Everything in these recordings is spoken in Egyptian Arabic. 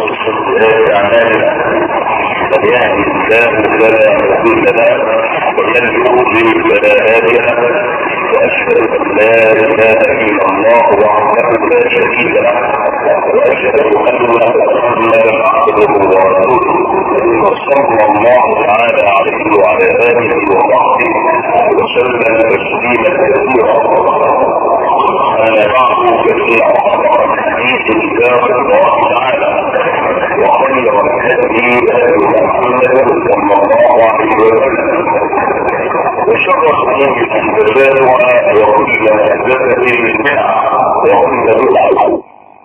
سيئات اعمالنا من يهدي الله فلا مضل له ومن يضلل فلا هادي له واشهد ان لا اله الا الله وحده لا شريك له واشهد ان محمدا عبده ورسوله وصلى الله تعالى عليه وعلى اله وصحبه وسلم تسليما كثيرا اما بعد فان اصدق الحديث كتاب الله تعالى وخير الهدي هدي محمد صلى الله عليه وسلم وشر الامور محدثاتها وكل محدثه بدعه وكل بدعه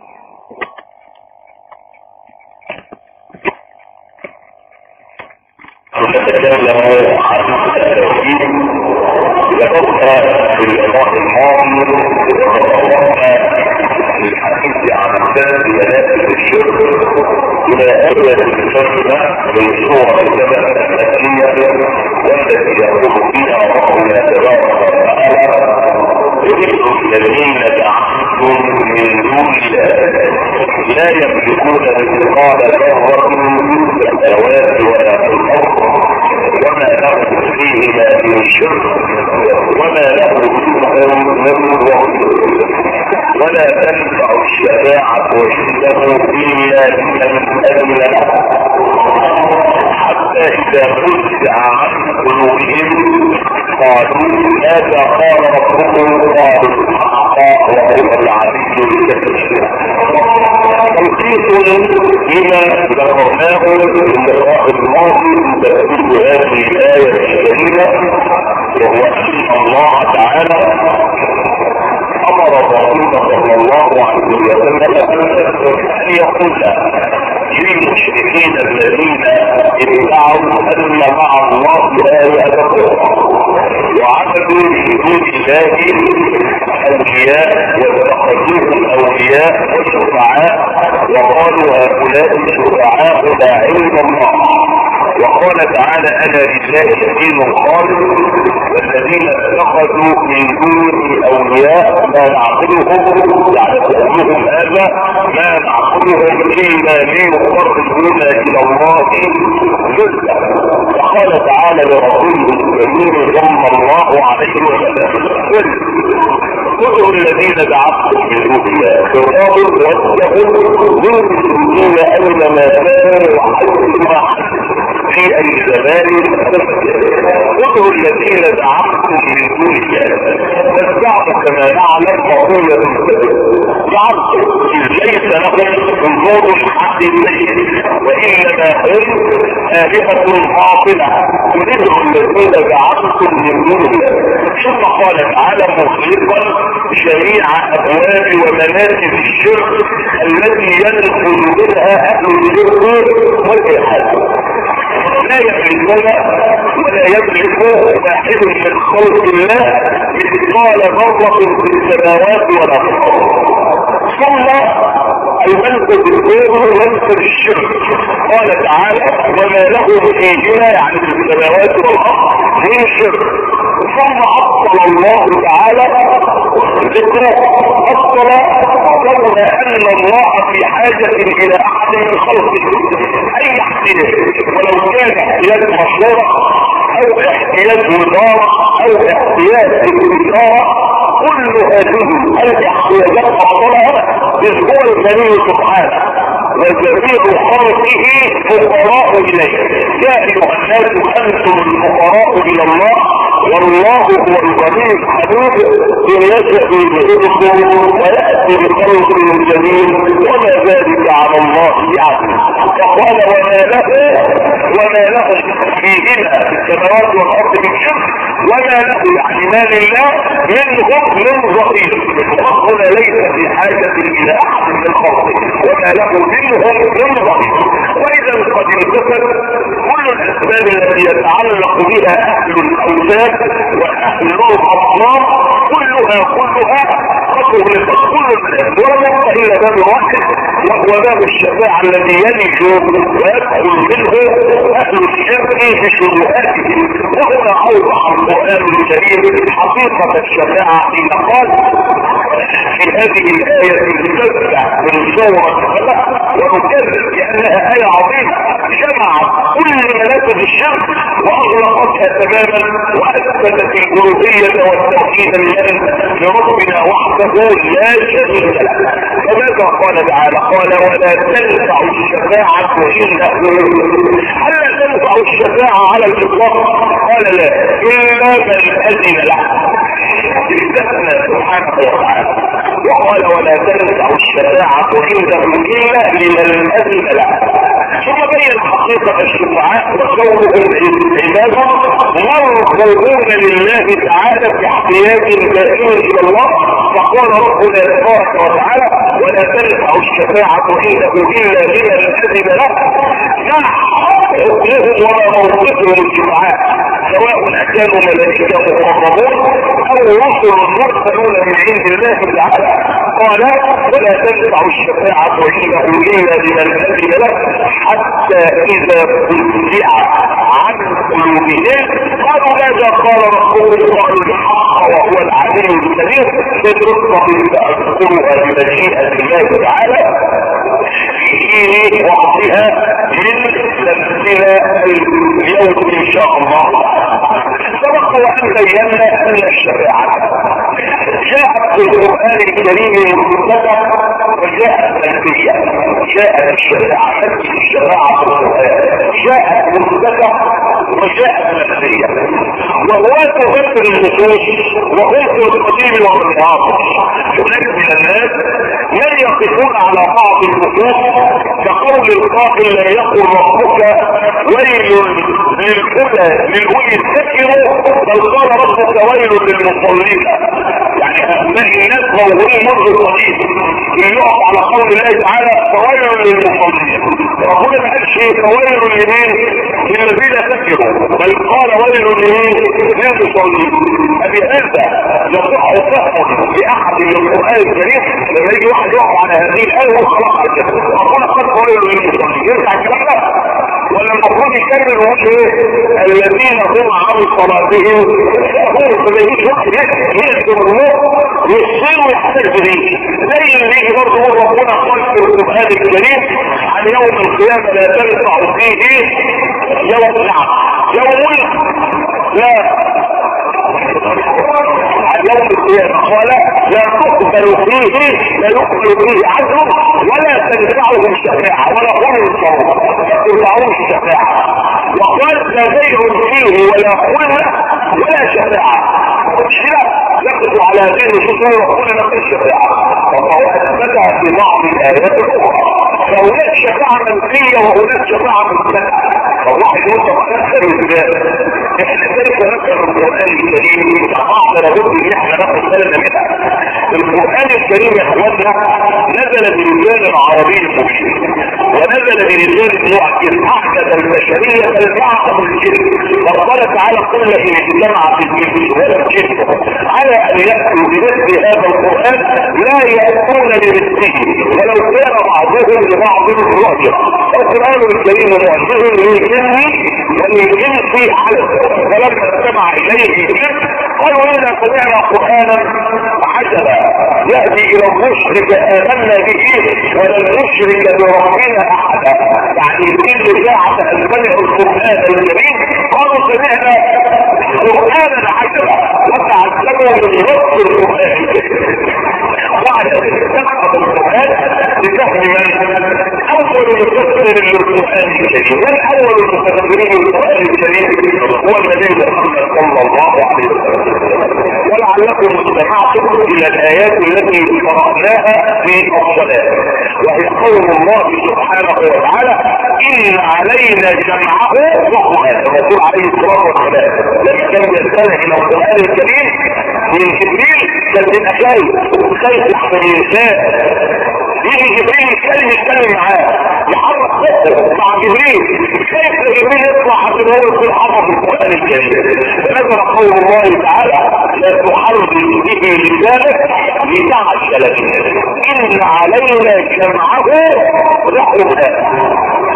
نتكلم عن التوحيد ذكرنا في اللقاء الماضي وتطرقنا للحديث عن ثلاث منازل الشرك الى اية الفتنة من سورة السبع المكية والتي يقول فيها ربنا تبارك وتعالى وذكر الذين زعمتم من دون الله لا يملكون مثقال ذرة في السماوات ولا في الارض وما له فيهما من شرك وما له منهم من ظهر ولا تنفع الشفاعة عنده إلا لمن أذن له حتى إذا فزع عن قلوبهم قالوا ماذا قال ربكم قالوا الحق وهو العزيز الكبير توثيق لما ذكرناه في اللقاء الماضي من تفسير هذه الآية الكريمة وهو أن الله تعالى امر الرسول صلى الله عليه وسلم ان يقول للمشركين الذين ادعوا ان مع الله آلهة وعبدوا من دون الله اولياء واتخذوهم اولياء وشفعاء وقالوا هؤلاء شفعاؤنا عند الله وقال تعالى انا لله الدين الخالص والذين اتخذوا من دونه اولياء ما نعبدهم يعني قولهم هذا ما نعبدهم الا ليقربونا الى الله زلفى وقال تعالى لرسوله الكريم صلى الله عليه وسلم قل خذوا الذين دعوتم من دون الله خطاب واتقوا من المسلمين اينما كانوا وحيثما في اي زمان خذوا الذين دعوتم من دون الله فالدعوة كما نعلم قضية دعوتم ليس لهم وجود حقيقي وانما هم آلهة باطلة تدعو الذين دعوتم من دون الله ثم قال تعالى مخلقا جميع ابواب ومنازل الشرك التي يدخل منها اهل الشرك والالحاد لا يملكون ولا يملك واحد من خلق الله مثقال ذرة في السماوات ولا في الارض ثم المنفذ الثاني منفذ الشرك قال تعالى وما له فيهما يعني في السماوات والارض من شرك ثم عطل الله تعالى ذكره عطل كما ان الله في حاجة الى احد من خلقه اي احتياج ولو كان احتياج مشروع او احتياج وزارة او احتياج للوزارة كل هذه الاحتياجات عطلها اذ هو الغني سبحانه وجميع خلقه فقراء اليه يا ايها الناس انتم الفقراء الى الله والله هو الغني الحميد ان يشاء يذهبكم وياتي بخلق جميل وما ذلك على الله بعزيز فقال وما له وما لهم فيهما في السماوات والارض من شرك وما له يعني ما لله منهم من ظهير ربنا ليس في حاجة الى احد من خلقه وما له منهم من ظهير واذا قد انتفت كل الاسباب التي يتعلق بها اهل الاوثان واهل الاصنام كلها كلها تغلق كل الناس ولا يبقى الا باب واحد وهو باب الشفاعة الذي يلج ويدخل منه اهل الشرك بشبهاته وهنا اوضح القران الكريم حقيقة الشفاعة حين قال في هذه الآية الستة من سورة الفلق ونكرر لانها ايه عظيمه جمعت كل مناسب الشرك واغلقتها تماما واثبتت الالوهيه والتوحيد لله لربنا وحده لا شريك له فماذا قال تعالى قال ولا تنفع الشفاعه انه هل تنفع الشفاعه على الاطلاق قال لا الا من اذن له استثنى سبحانه وتعالى وقال ولا تنفع الشفاعة عنده إلا لمن أذن له ثم بين حقيقة الشفعاء وكونهم عباده مرغوبون لله تعالى في احتياج دائم إلى الله فقال ربنا تبارك وتعالى ولا تنفع الشفاعة عنده إلا لمن أذن له مع حكمهم وما موقفهم الشفعاء سواء كانوا ملائكة مقربون او رسل مرسلون من عند الله تعالى قال ولا تنفع الشفاعة عنده الا لمن اذن له حتى اذا فزع عن قلوبهم قالوا ماذا قال ربكم قالوا الحق وهو العلي الكبير فترقى تأذكرها بمشيئة الله تعالى في وقتها من تمثيل اليوم ان شاء الله سبق وان بينا ان الشريعه جاءت في القران الكريم المرتبه وجاءت منفيه جاءت الشريعه الشريعه في القران جاءت مرتبه وجاءت منفيه وهو تذكر النصوص وهم في القديم والرياض هناك من الناس من يقفون على بعض النصوص كقول القائل لم يقل ربك ويل للهدى للهدى الذكر بل قال ربك ويل للمصلين يعني هؤلاء الناس موجودين منذ قديم يقف على قول الله تعالى فويل للمصلين ربنا ما قالش فويل لمين للذين ذكروا بل قال ويل لمين للمصلين فبهذا يصح فهم لاحد من القران الكريم لما يجي واحد يقف على هذه الايه وخلاص ربنا قال ويل للمصلين يرجع الكلام ده ولا المفروض يكمل ويقول ايه الذين هم عن صلاتهم هم فبيجي واحد يذكر الله يصيروا يحتاج به زي اللي يجي برضه هو ربنا قال في القران الكريم عن يوم القيامه لا تنفع فيه يوم نعم يوم لا يوم القيامة قال لا تقبل فيه لا يقبل فيه عدل ولا تنفعه الشفاعة ولا هم الصوم تنفعون الشفاعة وقال لا غير فيه ولا خلة ولا شفاعة مشكلة يقف على هذه النصوص ويقول لك الشفاعة وهو اثبتها في بعض الايات الاخرى فهناك شفاعة منفية وهناك شفاعة مثبتة فالواحد يوصف اكثر ازاي احنا كيف نقرا القران الكريم بعض لابد ان احنا ناخد بالنا منها القران الكريم يا اخوانا نزل بلسان عربي مبين ونزل بلسان معجز احدث البشريه فالمعقم الجن وقال تعالى قل ان اجتمعت الجن والجن على ان ياتوا بمثل هذا القران لا ياتون بمثله ولو كان بعضهم لبعض ظاهرا القران الكريم معجز للجن وللجنس على فلما استمع اليه الجن قالوا انا سمعنا قرانا عجبا يهدي الى الرشد فامنا به ولن نشرك بربنا احدا يعني كل ساعه سمعوا القران الكريم قالوا سمعنا قرانا عجبا وتعلموا من نص القران بعد استخدم القران لفهم من اول مفسر للقران الكريم من اول المفسرين للقران الكريم هو النبي محمد صلى الله عليه وسلم ولعلكم استمعتم الى الايات التي قرأناها في الصلاة وهي قول الله سبحانه وتعالى ان علينا جمعه وقرآن الرسول عليه الصلاة والسلام لما كان يستمع الى القرآن الكريم من جبريل كان من خايف خايف يحصل الانسان يجي جبريل يتكلم يتكلم معاه يحرك خطه مع جبريل خايف جبريل يطلع عشان هو يكون حفظ القران الكريم نزل قول الله تعالى لا تحرك به لسانك لتعجل به ان علينا جمعه وقرآن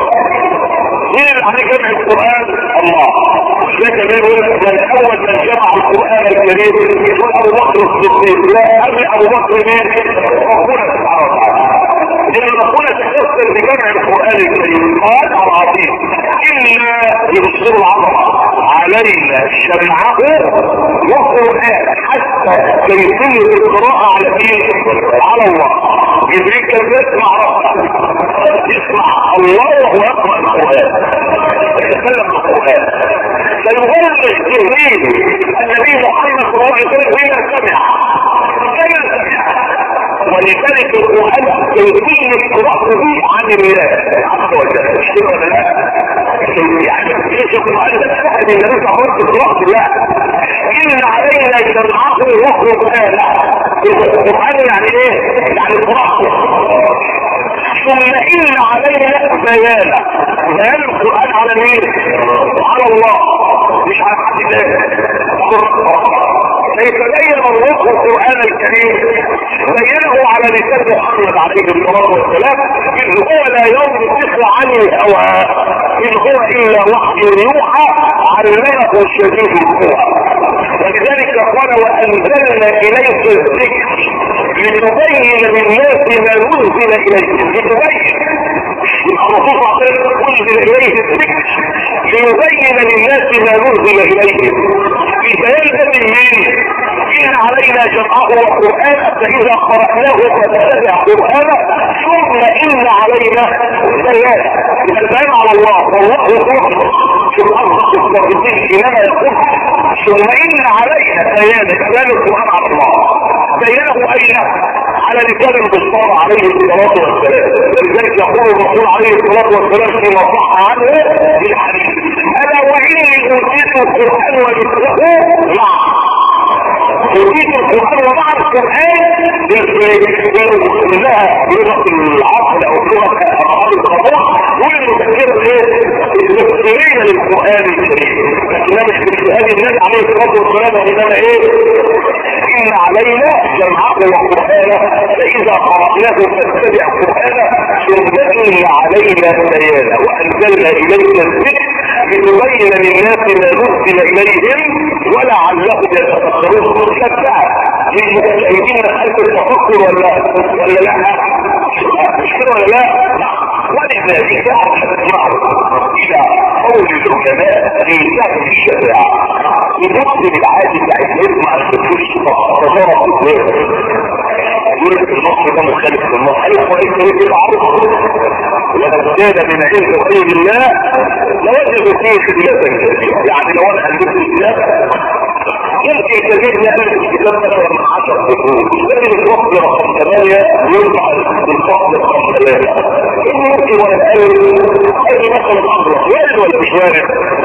مين اللي عليه جمع القرآن؟ الله ده كمان يقول لك من اول من جمع القرآن الكريم يقول ابو بكر الصديق لا قبل ابو بكر مين؟ ربنا سبحانه وتعالى لان ربنا تكسر بجمع القران الكريم قال العظيم الا يبصر العظمه علينا جمعه وقران حتى كيفيه القراءه على مين على الله جبريل كان يسمع ربنا يسمع الله وهو يقرا القران يتكلم القران فيغرق جبريل النبي محمد صلى الله عليه وسلم حين سمع كما سمع ولذلك القرآن كيفية قراءته عن الله عز وجل مش كده ولا لا؟ يعني ايش القرآن ده سهل النبي صلى الله عليه وسلم قراءة الله إن علينا جمعه وقرآنه القرآن يعني ايه؟ يعني قراءته ثم إن علينا بيانه بيان القرآن على مين؟ على الله مش على حد الله فيتبين الله القرآن الكريم بينه على لسان محمد عليه الصلاة والسلام إذ هو لا ينطق عن الهوى إن هو إلا وحي يوحى علمه شديد القوى ولذلك قال وأنزلنا إليك الذكر لتبين للناس ما نزل إليهم لتبين الرسول صلى الله عليه وسلم انزل اليه الذكر ليبين للناس ما نزل اليهم في بيان هذه المين ان علينا جمعه وقرآن فاذا قرأناه فاتبع قرآنه ثم ان علينا بيان البيان على الله والله يقول في الارض الصديق انما يقول ثم ان علينا بيان بيان القرآن على الله بيانه اين على لسان البشار عليه الصلاة والسلام لذلك يقول الرسول عليه الصلاة والسلام فيما صح عنه بالحديث الا واني اوتيت القرآن ومثله مع اوتيت القرآن ومع القرآن انها لغة العقل او لغة اصحاب القضاء والمفكرة ايه المفسرين للقرآن الكريم لكنها مش باجتهاد النبي عليه الصلاة والسلام وانما ايه ان علينا جمعه وقرآنه فاذا قرأناه فاتبع قرآنه ثم ان علينا بيانه وانزلنا اليك الذكر لتبين للناس ما نزل اليهم ولعلهم يتفكرون شجع للمتأيدين مسألة التفكر ولا ولا لا مش كده ولا لا ولذلك اسمعوا الى قول العلماء في سهل الشفاعة المسلم العادي عايز يسمع الفتوش تجارة الزيت يقول لك النص ده مخالف للنص ايوه كويس كويس معروف ولو كان من عند غير الله لوجد فيه خلافا كثيرا يعني لو انا قلت الكتاب يمكن كثير من اهل الكتاب اكثر من 10 فصول لكن الفصل رقم 8 يرفع بالفصل رقم 3 ان يمكن وانا قال اي مثلا اضرب وارد ولا مش وارد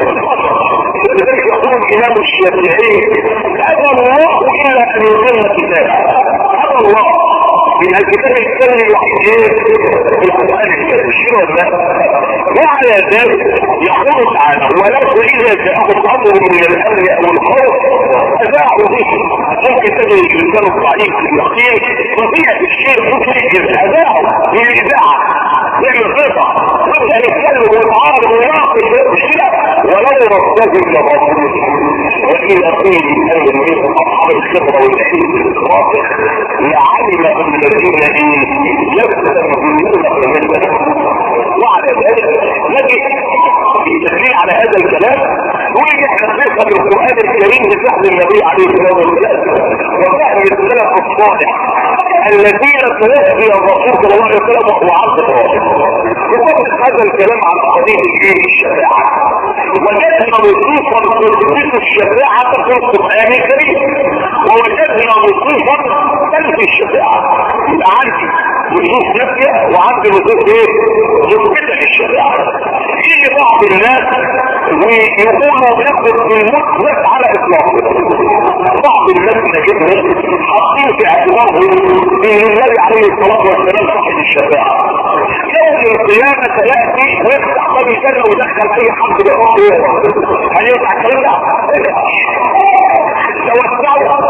ولذلك يقول الامام الشافعي ابى الله الا ان يتم كتابه ابى الله من الكتاب الكريم الوحيد في القران الكريم شنو ولا وعلى ذلك يقول تعالى ولو اذا جاءهم امر من الامن او الخوف اذاعوا به ممكن تجد الانسان الضعيف في اليقين وفيها الشيء ممكن اذاعوا من الاذاعه يعمل خطه ويبدا يتكلم ويتعارض ويناقش ويشيل ولو رده لربه والى قيل ان من اصحاب الخبره والعلم الراسخ لعلم الذين يستمدون منه وعلى ذلك نجد التدليل على هذا الكلام يقول احنا نفهم القران الكريم بفهم النبي عليه الصلاه والسلام وفهم السلف الصالح الذين توفي الرسول صلى الله عليه وسلم وهو عبد الرسول وطبق هذا الكلام على قضيه الايه الشفاعه وجدنا نصوصا تثبت الشفاعه في القران الكريم ووجدنا نصوصا تنفي الشفاعه يبقى عندي نصوص نافيه وعندي نصوص ايه؟ مثبته للشفاعه يجي بعض الناس ويقولوا ياخد الموت بس على اطلاقه بعض الناس نجدهم حاطين في اعتبارهم ان النبي عليه الصلاه والسلام صاحب الشفاعه يوم القيامه ياتي ويفتح باب الجنه ويدخل اي حد بيقول هل ينفع الكلام ده؟ توسعوا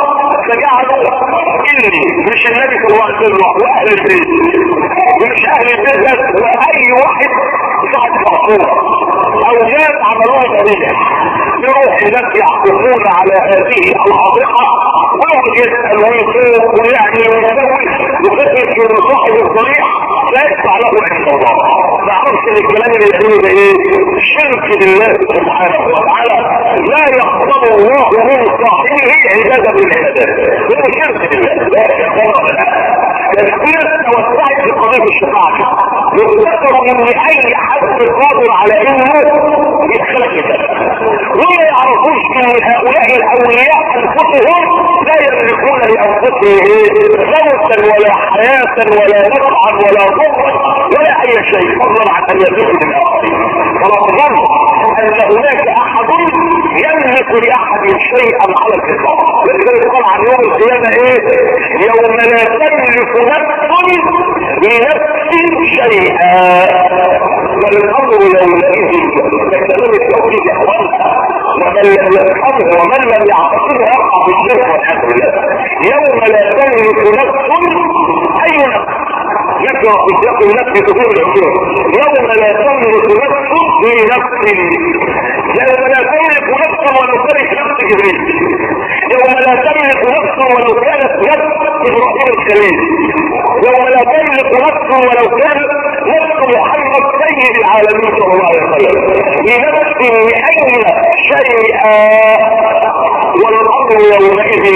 فجعلوا اني مش النبي صلى الله عليه وسلم واهل البيت ومش اهل البيت بس واي واحد صاحب مقصوره او ناس عملوها جميله يروح هناك يحكمون على هذه العاطفه ويقعد يسال ويسوق ويعمل ويسوي وفكر في صاحب الطريق لا يدفع له عند الله ما اعرفش ان الكلام اللي يقوله ده ايه شرك بالله سبحانه وتعالى لا يقبل الله من صاحبه عباده من العبادات هو شرك بالله لا يقبل تفكير توسعت في قضيه الشفاعه يفتكر ان اي حد قادر على انه يدخلك الجنه وما يعرفوش ان هؤلاء الاولياء انفسهم لا يملكون لانفسهم موتا ولا حياه ولا نفعا ولا ضرا ولا اي شيء فضلا عن ان يملكوا للاخرين فلا تظن ان هناك احد يملك لاحد شيئا على الاطلاق لذلك قال عن يوم القيامه ايه يوم لا تملك نفس لنفس شيئا والامر يومئذ كلام التوحيد يا اخوانا ومن لم يفهمه ومن لم يعتقده يقع في الشرك والعياذ بالله يوم لا تملك نفس اي نفس يقرا في سياق النفس تكون العقول يوم لا تملك نفس لنفس يوم لا تملك نفس ولو كانت نفس جبريل يوم لا تملك نفس ولو كانت نفس ابراهيم الخليل يوم لا تملك نفس ولو كانت نفس محمد سيد العالمين صلى الله عليه وسلم لنفس لأين شيئا والامر يومئذ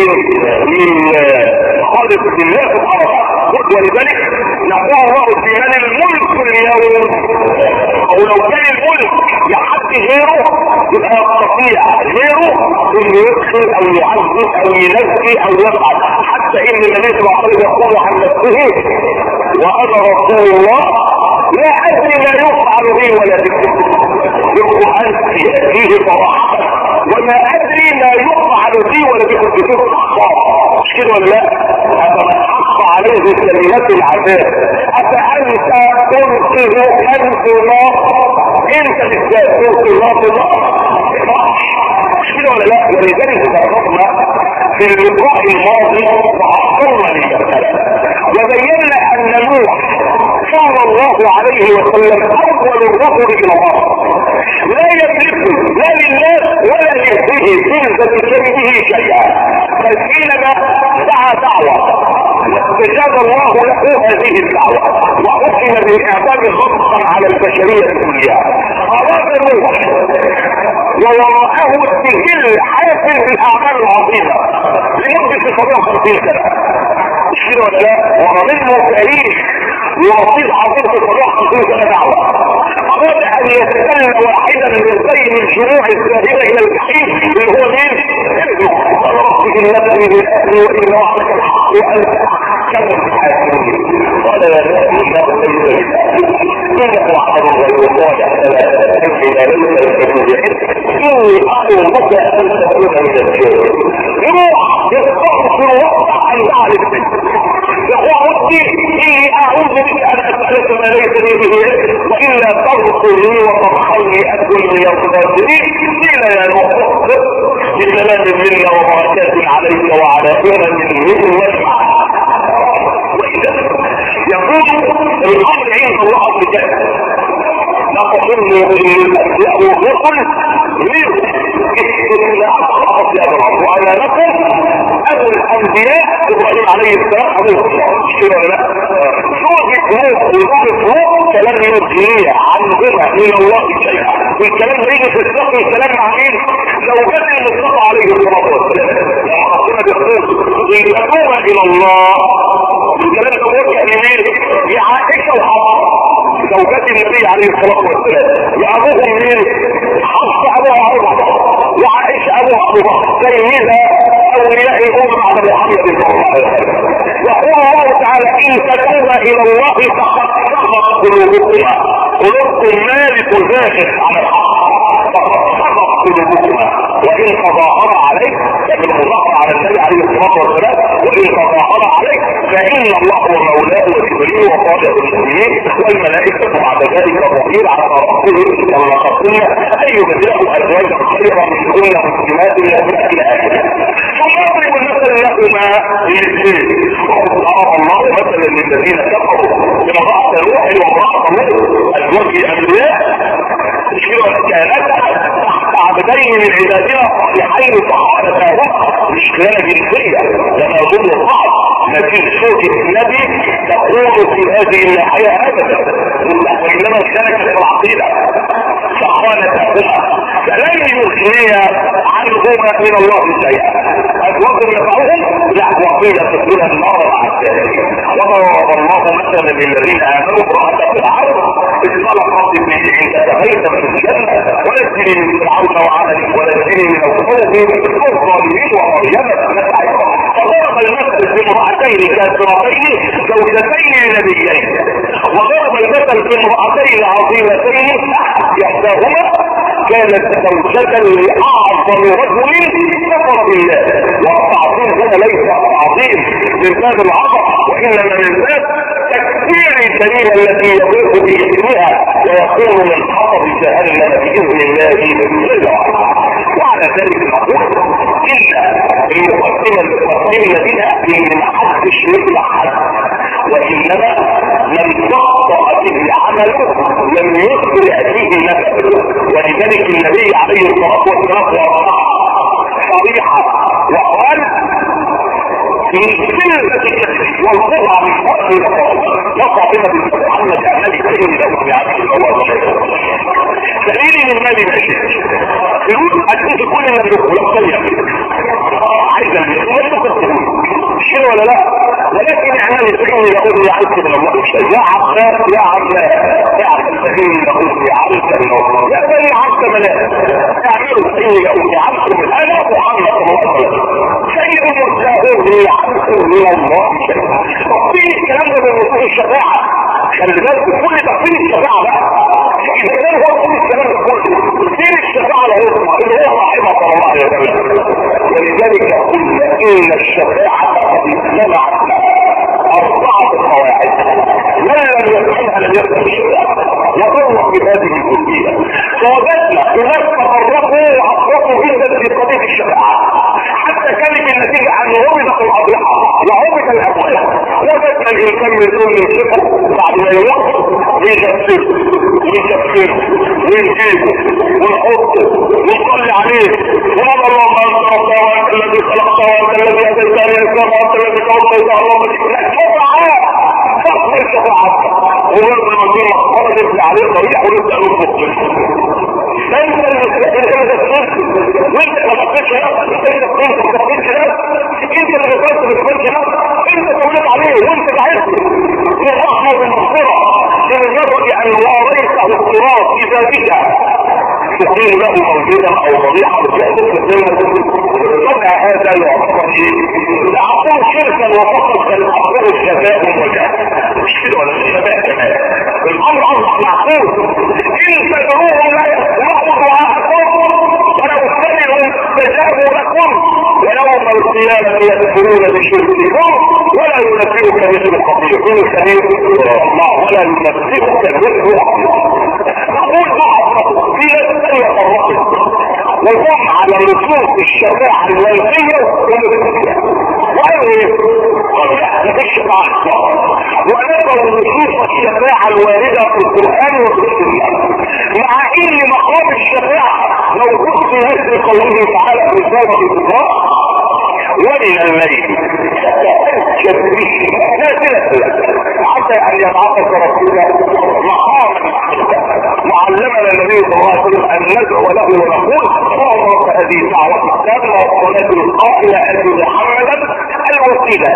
للخالق بالله سبحانه ولذلك نقول الله في من الملك اليوم او لو كان الملك لحد غيره يبقى يستطيع غيره انه يدخل او يعزز او ينزل او يفعل حتى ان النبي صلى الله عليه وسلم يقول عن نفسه وانا رسول الله لا ادري ما يفعل بي ولا بكم يبقى انت فيه صراحه وما ادري ما يفعل بي ولا بكم بكم مش كده ولا لا افمن حق عليه كلمات العذاب افانت تنقذ انت الله انت بالذات تنقذ الله في الله مش كده ولا لا ولذلك ذكرنا في اللقاء الماضي وحصلنا للمسألة وبينا ان نوح صلى الله عليه وسلم اول الرسل الى الله لا يملك لا لله ولا لنفسه جنزة كلمه شيئا بل حينما دعا دعوة استجاب الله له هذه الدعوة وحكم بالاعدام خطا على البشرية كلها اراد نوح ووراءه السجل حافل بالاعمال العظيمة لمدة 57 سنة مش كده ولا لا؟ ورا منه تاريخ ورصيد عظيم في صلاح 50 سنة دعوة أراد أن يتسلل واحدا من بين الجموع السابقة إلى الجحيم اللي هو مين؟ قال رب إنك من الأهل وإن وعدك الحق وأنت أحكم الحاكمين قال يا نبي إنه ليس إنه عمل غير صالح فلا تستجد ليس الكبير إني أقول لك أن تكون من الجاهل روح يستغفر وقت عن أعرف منك يقول ربي إني أعوذ بك أن أسألك ما ليس لي به وإلا تغفر لي وترحمني أكون من الخاسرين قيل يا نوح بسلام منا وبركات عليك وعلى أمم من واجمع وإذا يقول الأمر عند الله عز وجل لا تظن ان الانبياء والرسل من استثناء اطيب الارض وانا لكم ابو الانبياء ابراهيم عليه السلام ابو مش كده ولا لا؟ سوره نوح وسوره نوح كلام يجري عنهما من الله شيئا والكلام ده يجي في السياق الكلام مع مين؟ زوجات المصطفى عليه الصلاه والسلام لما ربنا بيقول يدعونا الى الله الكلام ده موجه لمين؟ لعائشه وحفصه زوجات النبي عليه الصلاة والسلام وابوهم مين حفص ابوها عمر وعائشة ابوها ابو بكر سيدة اولياء الامة بعد محمد صلى الله عليه وسلم يقول الله تعالى ان تتوبا الى الله فقد صغت قلوبكما قلوبكم مالك زاهد على الحق فقد صغت قلوبكما وان تظاهر عليك يعني المظاهرة على النبي عليه الصلاة والسلام وان تظاهر عليك فان الله هو مولاه وجبريل وصالح المؤمنين والملائكة بعد ذلك ظهير على ربه كما قلنا ان يبدله ازواجا خيرا من كل مسلمات مؤمنات الى اخره ثم يضرب المثل بينهما الاثنين ضرب الله مثلا للذين كفروا امرأة نوح وامرأة لوط ازواج الانبياء مشكلة كانت عبدين من عبادنا الصالحين فخالفاهما مشكلة جنسية لما يظن البعض ما في صوت النبي تقول في هذه الناحية ابدا وانما كانت في العقيدة فخالفاهما فلن يغني عنهما من الله شيئا ازواج يفعلهم لا وقيل تكون النار مع الكافرين وضرب الله مثلا للذين امنوا امرأة فرعون اذ قالت رب ابن لي عندك بيتا في الجنة ونجني من فرعون وعمله ونجني من القوم الظالمين ومريم فضرب المثل بامرأتين كافرتين زوجتين لنبيين وضرب المثل بامرأتين عظيمتين احداهما كانت زوجة لاعظم رجل كفر بالله والتعظيم هنا ليس تعظيم من باب العظمة وانما من باب تكفير الكلمة التي يضيف باسمها ويكون من حطب جهنم باذن الله جل وعلا وعلى ذلك نقول ان المقدمة المقدمة بها ان محدش يطلع حد وانما من سقط به عمله لم يخبر به نفسه ولذلك النبي عليه الصلاة والسلام وضعها صريحة وقال من كلمة التكفير والقرى من فضل وصفنا بالمحمد أمالي كريم له بعبد الله سليل من مالي ماشي يقول أكيد كل من يدخل الطيب عايز المسلم شنو ولا لا ولكن اعمال السجن يقول يا عبد من الله يا عباس يا عباس يا عبد السجن يقول يا عبد من الله يا بني عبد ملاك اعملوا السجن يقول يا عبد من انا محمد الله سيد المرسلين يا عبد من الله تفصيل الكلام ده من وصول الشفاعة خلي بالك كل تفصيل الشفاعة بقى اذا كان هو كل الكلام ده كله تفصيل الشفاعة له اللي هو رحمه صلى الله عليه وسلم ولذلك قلنا ان الشفاعة قد اجتمعت اربعة قواعد من لم يفهمها لم يفهم الشفاعة وضرب بهذه الكلية فوجدنا اناس تفرقوا واطلقوا جدا في قضية الشفاعة حتى كانت النتيجة ان عرضت الاضرحة وعرضت الابواب وجدنا الانسان من دون يمسكه بعد ما يوقف ويجسده ويكفره ويجيبه ويحطه ويصلي عليه ونظر اللهم انت ربنا وانت الذي خلقت وانت الذي هديتني يا اسلام وانت الذي توفيت اللهم ذكرك شفاعة فاقبل شفاعتك ويرضى المنظور مخرج يبني عليه طريق ونبدا نطلق انت اللي انت اللي تفكرت وانت ما تفكرش نفسك انت تفكرت ما تفكرش نفسك انت اللي ذكرت ما تفكرش نفسك انت تولد عليه وانت بعثت من الرحمه والمغفره لمجرد ان واريته الصراط في ذاتك تكون له موجودا او ضريحا بتحدث طبعا هذا يعتبر ايه؟ اعطوه شركا وفقط كان اعطوه الشفاء والوجاه مش كده ولا الشفاء كمان الامر اصبح معقول ان تدعوهم لا يسمعوا دعاءكم ولو سمعوا استجابوا لكم ويوم القيامة يكفرون بشرككم ولا ينبئك مثل خبير كل سميع الله ولا ينبئك مثل نقول بعض في ناس يفرقوا وهم على نصوص الشفاعة الوالدية وقالوا ايه؟ قالوا لا مفيش شفاعة ونقلوا نصوص الشفاعة الواردة في القرآن وفي السنة مع ان مقام الشفاعة موجود في نفس قوله تعالى في سورة الإسراء ومن الليل فتهجد به نافلة حتى ان يبعثك ربك مقاما وعلمنا النبي صلى الله عليه وسلم ان ندعو له ونقول اللهم رب هذه الدعوة التامة والصلاة القائلة اتي محمدا الوسيلة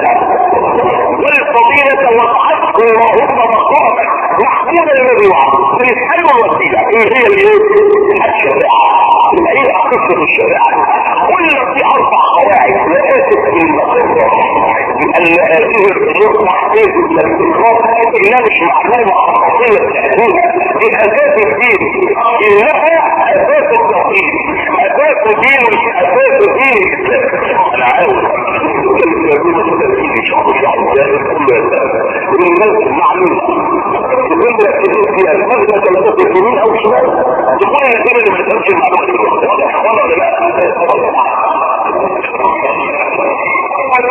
والفضيلة وابعثه اللهم مقاما محمودا الذي وعده بنسأله الوسيلة ايه هي الايه؟ الشريعة يبقى ايه قصة الشريعة؟ قلنا في اربع قواعد واسف في المقصة ان هذه الامور تحتاج الى التكرار انها مش معلومة خصوصية التحديد دي اساس الدين انها اساس التوحيد اساس دين اساس دين انا عاوز معلومة تكون مركزين فيها المغنى تلتقي يمين او شمال تكون النتيجة اللي ما تقولش المعلومة واضح ولا لا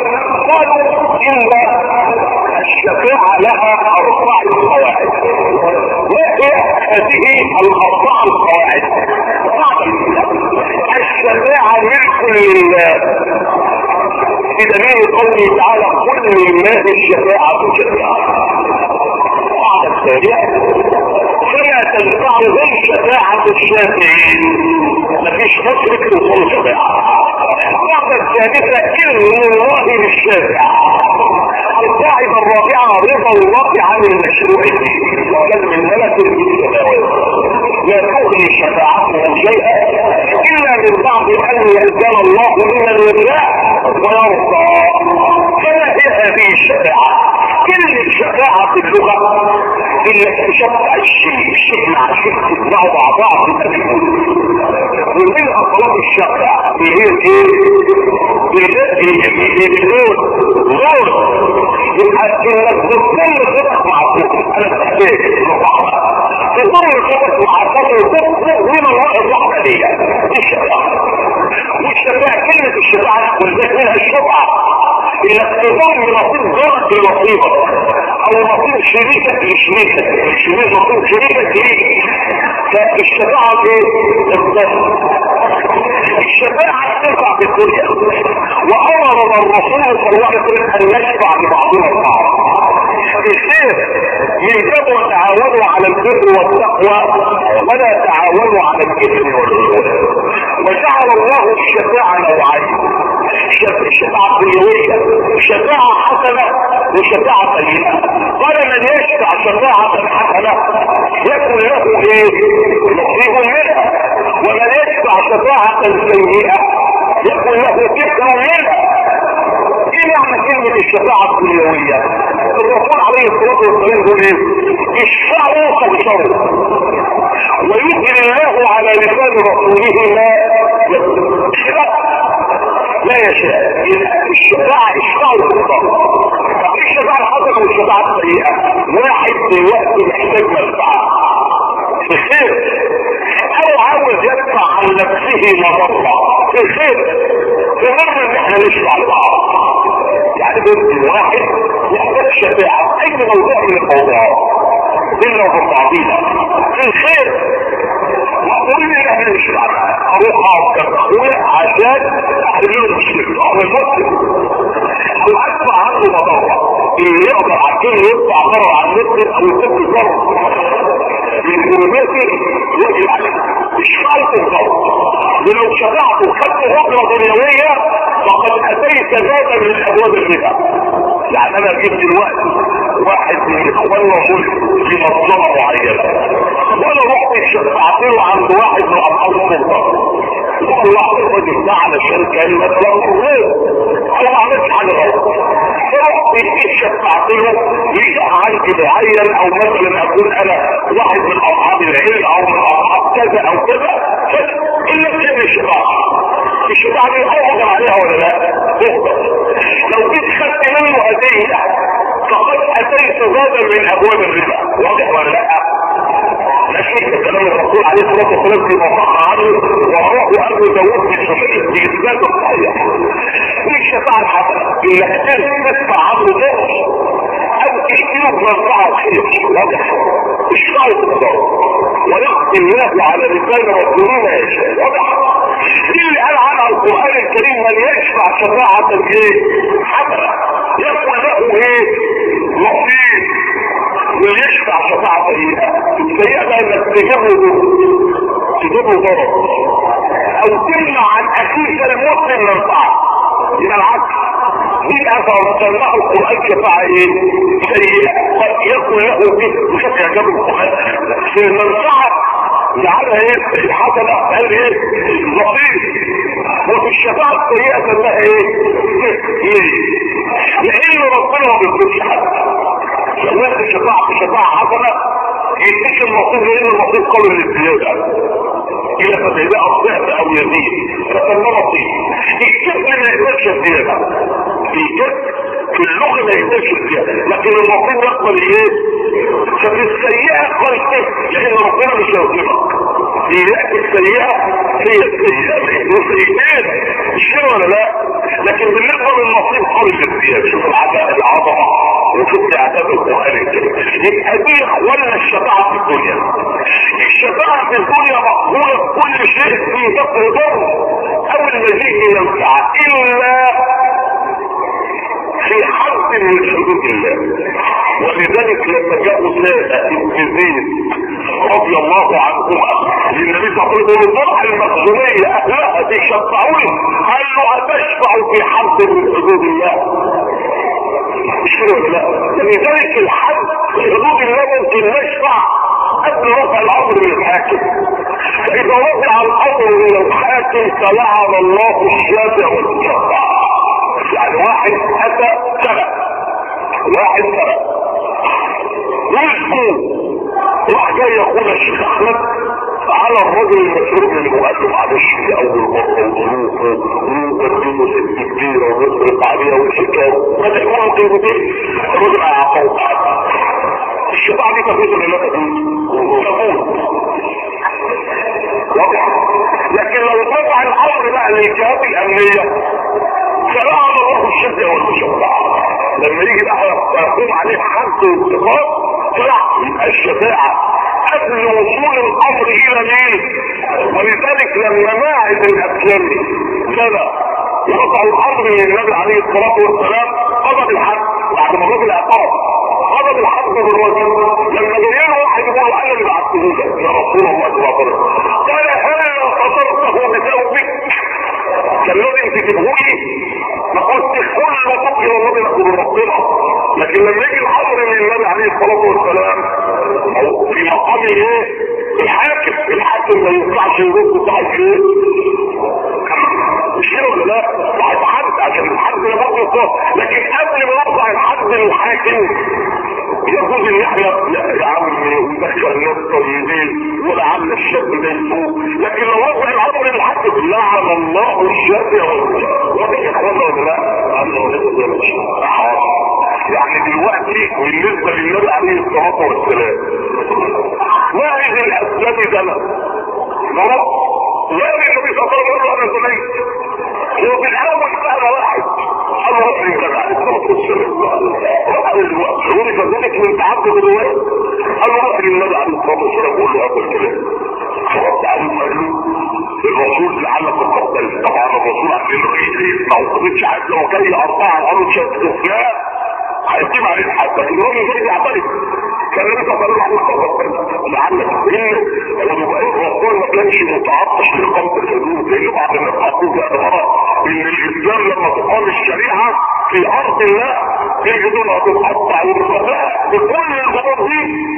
بدليل قوله تعالى كل الناس الشفاعة جميعا القاعدة الثانية فلا تنفع غير شفاعة الشافعين مفيش مشرك يوصل شفاعة القاعدة الثالثة إذن الله للشافع القاعدة الرابعة رضا الله عن المشروعية وكان من ملك السماوات لا تغني شفاعتهم شيئا إلا من بعد أن يأذن الله لمن يشاء ويرضى فما هي هذه الشفاعة كلمة شفاعة في اللغة انك تشفع الشيء الشيء مع شيء تتبعه مع بعض ومنها طلب الشفاعة اللي هي ايه بدون غور يبقى انك بكل صدق مع الصدق انا بحتاج بكل صدق مع الصدق وتطلق من الله الرحمة دي دي الشفاعة والشفاعة كلمة الشفاعة والذات منها الشفعة انك تضم نصيب غلط لنصيبك او نصيب شريكك لشريكك شريك نصيب شريكك ليك فالشفاعة دي الضم الشفاعة تنفع في الدنيا وامر الرسول صلى الله عليه وسلم ان نشفع لبعضنا البعض الخير يلزموا تعاونوا على البر والتقوى ولا تعاونوا على الاثم والعدوان وجعل الله الشفاعة نوعين شفاعة دنيوية شفاعة حسنة وشفاعة سيئة قال من يشفع شفاعة حسنة يكون له ايه نصيب منها ومن يشفع شفاعة سيئة يكون له كفر منها ايه معنى كلمة الشفاعة الدنيوية الرسول عليه الصلاة والسلام يقول ايه اشفعوا تبشروا ويجري الله على لسان رسوله ما لا يشاء الشفاعة اشفعوا بالضبط طب الشفاعة الحسنة والشفاعة السيئة واحد دلوقتي محتاج منفعة بخير او عاوز يدفع عن نفسه مضرة بخير فمرة ان احنا نشفع لبعض يعني بنت واحد يحتاج شفاعة اي موضوع من الموضوعات بيننا وبين بعضينا الخير وقول لي احنا نشفع اروح اقعد اخويا عشان احلل المشكله هو المسلم او ادفع عنه مضره اللي يقدر عشان يدفع ضرر عن المسلم او يسد ضرر بالكلمات يجب عليه مش شرط الضرر ولو شفعت وخدت هجره دنيويه فقد اتيت بابا من ابواب الربا يعني انا جيت دلوقتي واحد من اخواننا مسلم في مظلمه معينه وانا رحت شفعت له عند واحد من اصحاب السلطه والله الرجل ده علشان كان مثلا انا ما عملتش حاجه غلط فرحت شفعت له يشفع عنك معين او مثلا اكون انا واحد من اصحاب العلم او من اصحاب كذا او كذا الا بسن الشفاعه الشفاعه دي اقدر عليها ولا لا؟ تقدر لو جيت خدت منه هديه فقد اتيت بابا من ابواب الربا واضح ولا لا؟ ماشي كلام الرسول عليه الصلاه والسلام في مصحة عنه ورواه ابو داوود في صحيح بإثبات الصحيح في الشفاعة الحسنة انك تدفع عنه ضرر او تشترك منفعة خير واضح اشترك بالضرر ويقضي الله على لسان رسوله ما يشاء واضح دي اللي قال عنها القرآن الكريم من يشفع شفاعة ايه حسنة يقول له ايه نصيب ويشفع شفاعة سيئة السيئة بقى انك تجيب له تجيب له ضرر او تمنع عن اخيك المسلم منفعة يبقى العكس دي اثر سماه القرآن شفاعة ايه سيئة قد يكون له به بشكل اعجاب القرآن في المنفعة جعلها ايه الحسنة قال ايه لطيف وفي الشفاعة السيئة سماها ايه ليه لان ربنا ما بيكونش حد لو واخد شفاعة شفاعة حسنة يديك المصير لان المصير قول للزيادة الى فتهداء الضعف او يزيد فسمى نصيب الكتب ما يقدرش الزيادة الكتب في اللغة ما يقدرش الزيادة لكن المصير يقبل ايه ففي السيئة قال كيف لان ربنا مش هيظلمك يأتي السيئة هي السيئة والسيئات الشر ولا لا لكن بالنسبة للنصيب قول للزيادة شوف العداء العظمة وشوف اعداد القرآن الكريم يبقى دي ولا الشفاعة في الدنيا الشفاعة في الدنيا مقبولة بكل شيء في دفع ضر او المزيد من الساعة الا في حد من حدود الله ولذلك لما جاءوا سادة ابن زيد رضي الله عنهما للنبي صلى الله عليه وسلم الضرع المخزومية اهلها بيشفعوني قال له اتشفع في حد من حدود الله مش كده ولا لا لذلك الحد في حدود الله ممكن نشفع قبل رفع الامر للحاكم فاذا رفع الامر الى الحاكم فلعن الله الشافع والمشفع يعني واحد اتى سرق واحد سرق واسمه راح جاي يقول الشيخ احمد على الرجل المسؤول من المؤلف على الشيء اول مرة وظروفه ويقدمه ست كبيرة ويصرف عليها والحكاية ما تقول كلمتين الرجل هيعطوه الشفاعة دي تفوت ولا لا تفوت؟ تفوت واضح لكن لو طبع الامر بقى للجهات الامنية فلعن الله الشفع والمشفع لما يجي بقى يقوم عليه حد واتفاق فلا يبقى الشفاعة قبل وصول الامر الى مين ولذلك لما ماعز الاسلامي كان وضع الامر للنبي عليه الصلاة والسلام قضى بالحد بعد ما الراجل اعترف قضى بالحد بالرجل لما جاي له واحد يقول انا اللي بعته لك يا رسول الله صلى الله عليه وسلم قال هل خطرته بثوبك كان لازم تجيبه لي ما قلت كل ما تقي والله نقول ربنا لكن لما يجي الامر من النبي عليه الصلاه والسلام او في مقام ايه الحاكم الحاكم ما ينفعش يرد صاحب ايه مش كده ولا لا صاحب حد عشان الحد ده برضه لكن قبل ما يوضع الحد للحاكم يجوز ان يحيى يا عم ويدخل الناس طيبين ولعل الشاب ده يفوق لكن لو وضع الامر للحاكم لعن الله الشاب واضح يا اخوانا ولا لا؟ حاضر يعني دلوقتي بالنسبه للنبي عليه الصلاه والسلام واحد الاسلام زمن خلاص يعني النبي صلى الله عليه وسلم انا زميت هو في الاول سال واحد انا رفع النبي عليه الصلاه والسلام عرف ذلك من تعبد الروايه انا رفع النبي عليه الصلاه والسلام بقول له هذا الكلام فرد عليه وقال له الرسول لعلك تقبل طبعا الرسول عشان الرئيس ما وصلتش عايز لو جاي اربعه قالوا شاف لا هيتم عليه الحد لكن الراجل جاي يعترف كان النبي صلى الله عليه وسلم لعلك ان الرسول ما كانش متعطش لقمة الحدود لان بعض الناس حطوا في اعتبارات ان الاسلام لما تقام الشريعه في ارض الله في حدود هتتقطع والرفاء بكل الخطوات دي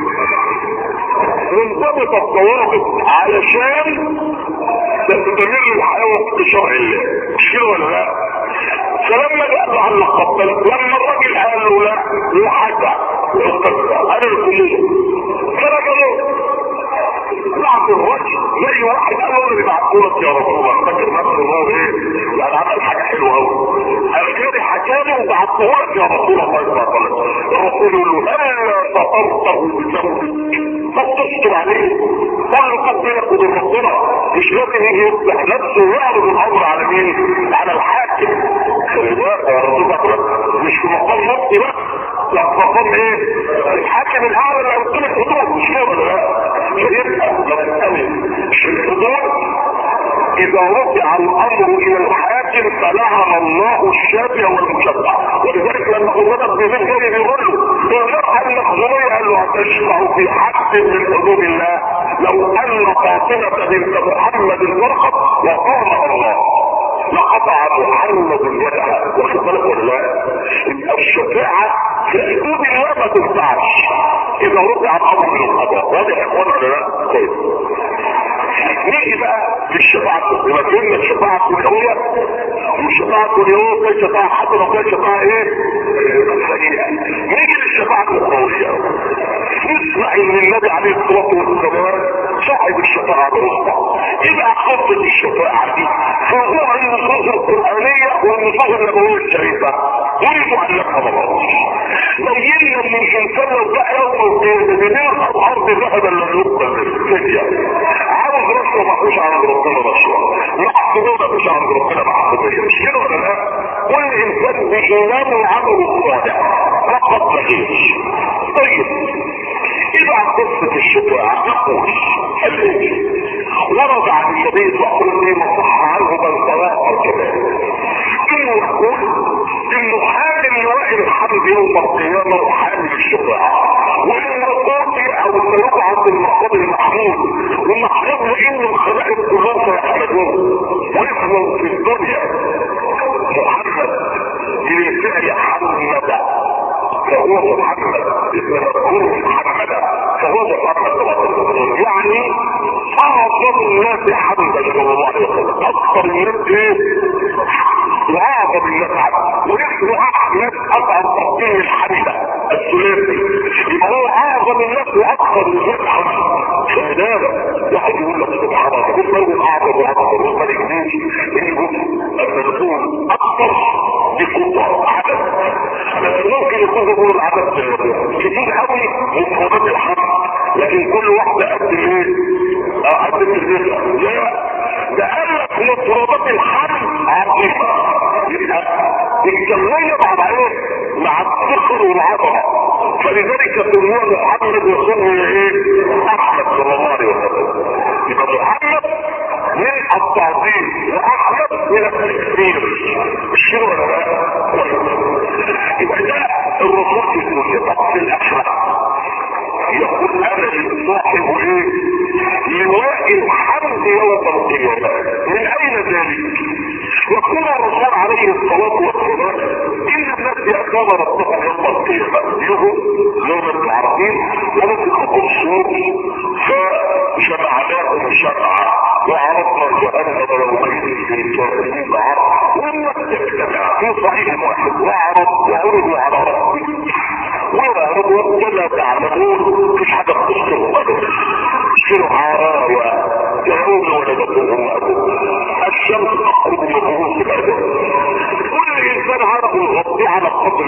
منضبطه الضوابط علشان تستمر الحياه وفق شرع الله مش كده ولا لا؟ فلما قال له علق قبل لما الراجل قال له لا وحكى القصه انا القلوب فرجلوا بعض الرجل زي واحد قال له اللي بعتهولك يا رسول الله فاكر نفسه هو ايه يعني عمل حاجه حلوه قوي انا كده حكى له وبعتهولك يا رسول الله صلى الله عليه وسلم الرسول يقول له الا سطرته بثوبك فتستر عليه قال له قد بينك وبين ربنا مش لازم يجي يصلح نفسه ويعرض الامر على مين؟ على الحاكم خلي بالك يا رسول الله مش في مقام نفسي بس لا في مقام ايه؟ الحاكم الاعلى اللي هيقيم الحدود مش كده ولا لا؟ فيبقى نستمر في الحدود اذا رفع الامر الى الحاكم فلعن الله الشافع والمشفع ولذلك لما قربت بذلك جاي بيقول له المرأة المخزومية قال له هتشفع في حد من حدود الله لو ان فاطمة بنت محمد الفرقة وقام الله لقطع محمد اليد واخد بالك ولا لا؟ يبقى الشفاعة في حدود الله ما تنفعش اذا رفع الامر من القضاء واضح يا اخوانا ولا لا؟ كويس نيجي بقى للشفاعة يبقى فهمنا الشفاعة الكلية والشفاعة الكلية في شفاعة حسنة وفي شفاعة ايه؟ سيئة نيجي للشفاعة الأخروية نسمع ان النبي عليه الصلاة والسلام صاحب الشفاعة الوسطى ايه قصة الشفاعة دي؟ في ظهر النصوص القرآنية والنصوص النبوية الشريفة ولد علمها الله بينا ان الانسان لو بقى يوم القيامة بنرفع الارض ذهبا لم يقبل منه عاوز رشوة مفيش عند ربنا رشوة معصومة مفيش عند ربنا معصومية مش كده ولا لا؟ كل انسان بإيمانه وعمله الصالح فقط مفيش طيب إذا قصة الشفاعة نقول ورد عن النبي صلى الله عليه وسلم وصح عنه بل صلاة كمان انه يقول انه حامل الحمد يوم القيامة وحامل الشفاعة وإن رقوتي أو سيبعث المقام المحمود والمحمود لأن الخلائق كلهم سيحمدون واسمه في الدنيا محمد بفعل حمد فهو محمد اسم مذكور محمد فهو محمد يعني اعظم الناس حمدا صلى الله عليه وسلم اكثر الناس ايه واعظم الناس حمدا واسمه احمد اصعب تقديم الحمده الثلاثي يبقى هو اعظم الناس واكثر الناس حمدا فهذا واحد يقول لك سبحان الله كل من اعظم واكثر وما يجيش يجب ان نكون اكثر بقوه عدد ممكن يكون يقول العدد كتير قوي من قوات الحمد لكن كل واحدة قد ايه قد الرزق لا ده قال لك مفردات الحمد عظيمة يبقى الكمية مع ايه مع الفخر والعظمة فلذلك سموه محمد وسمي ايه احمد صلى الله عليه وسلم يبقى محمد من التعظيم واحمد من التكبير الشيء ولا لا يبقى ده الرسول يقول يطق في الاحمد يقول انا صاحب ايه لواء الحمد يوم القيامه من اين ذلك يقول الرسول عليه الصلاه والسلام ان الناس يأتون ربهم يوم القيامه يوم يوم العربين ونفق الصوت فجمعناهم جمعا وعرضنا جهنم يومئذ في الكافرين عرض والناس تجتمع في صحيح واحد وعرض وعرضوا على ربك وعرضوا ولا تعلمون مفيش حاجه بتذكروا ابدا تشيلوا عرايا يعود ولدتهم ابدا الشمس تخرج من رؤوس الادب كل انسان عرض يغطي على قدر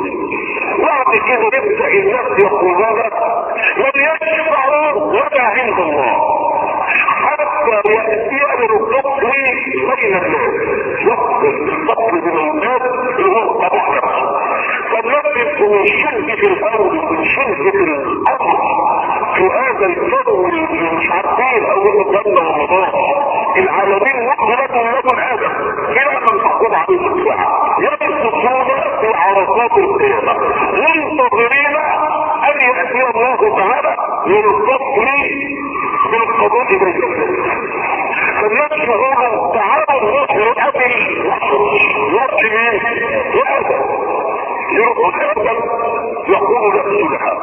بعد كده يبدا الناس يقولون لم يشفعوا ولا عند الله حتى يأتي القتل بين الناس يقتل القتل بين الناس اللي هو الطبع نفسه فالنفس من شدة الأرض من شدة الأرض في هذا الجو اللي مش عارفين أو يتجنى رمضان العالمين مقبلة لهم آدم إلى أن تقوم عليه الساعة يبسطون في عرصات القيامة منتظرين أن يأتي الله تعالى للفصل بالقضاء بينهم فالناس يقولوا تعالوا نروح لأبي نروح مين؟ لأبي يروح لأبي يقول نفسها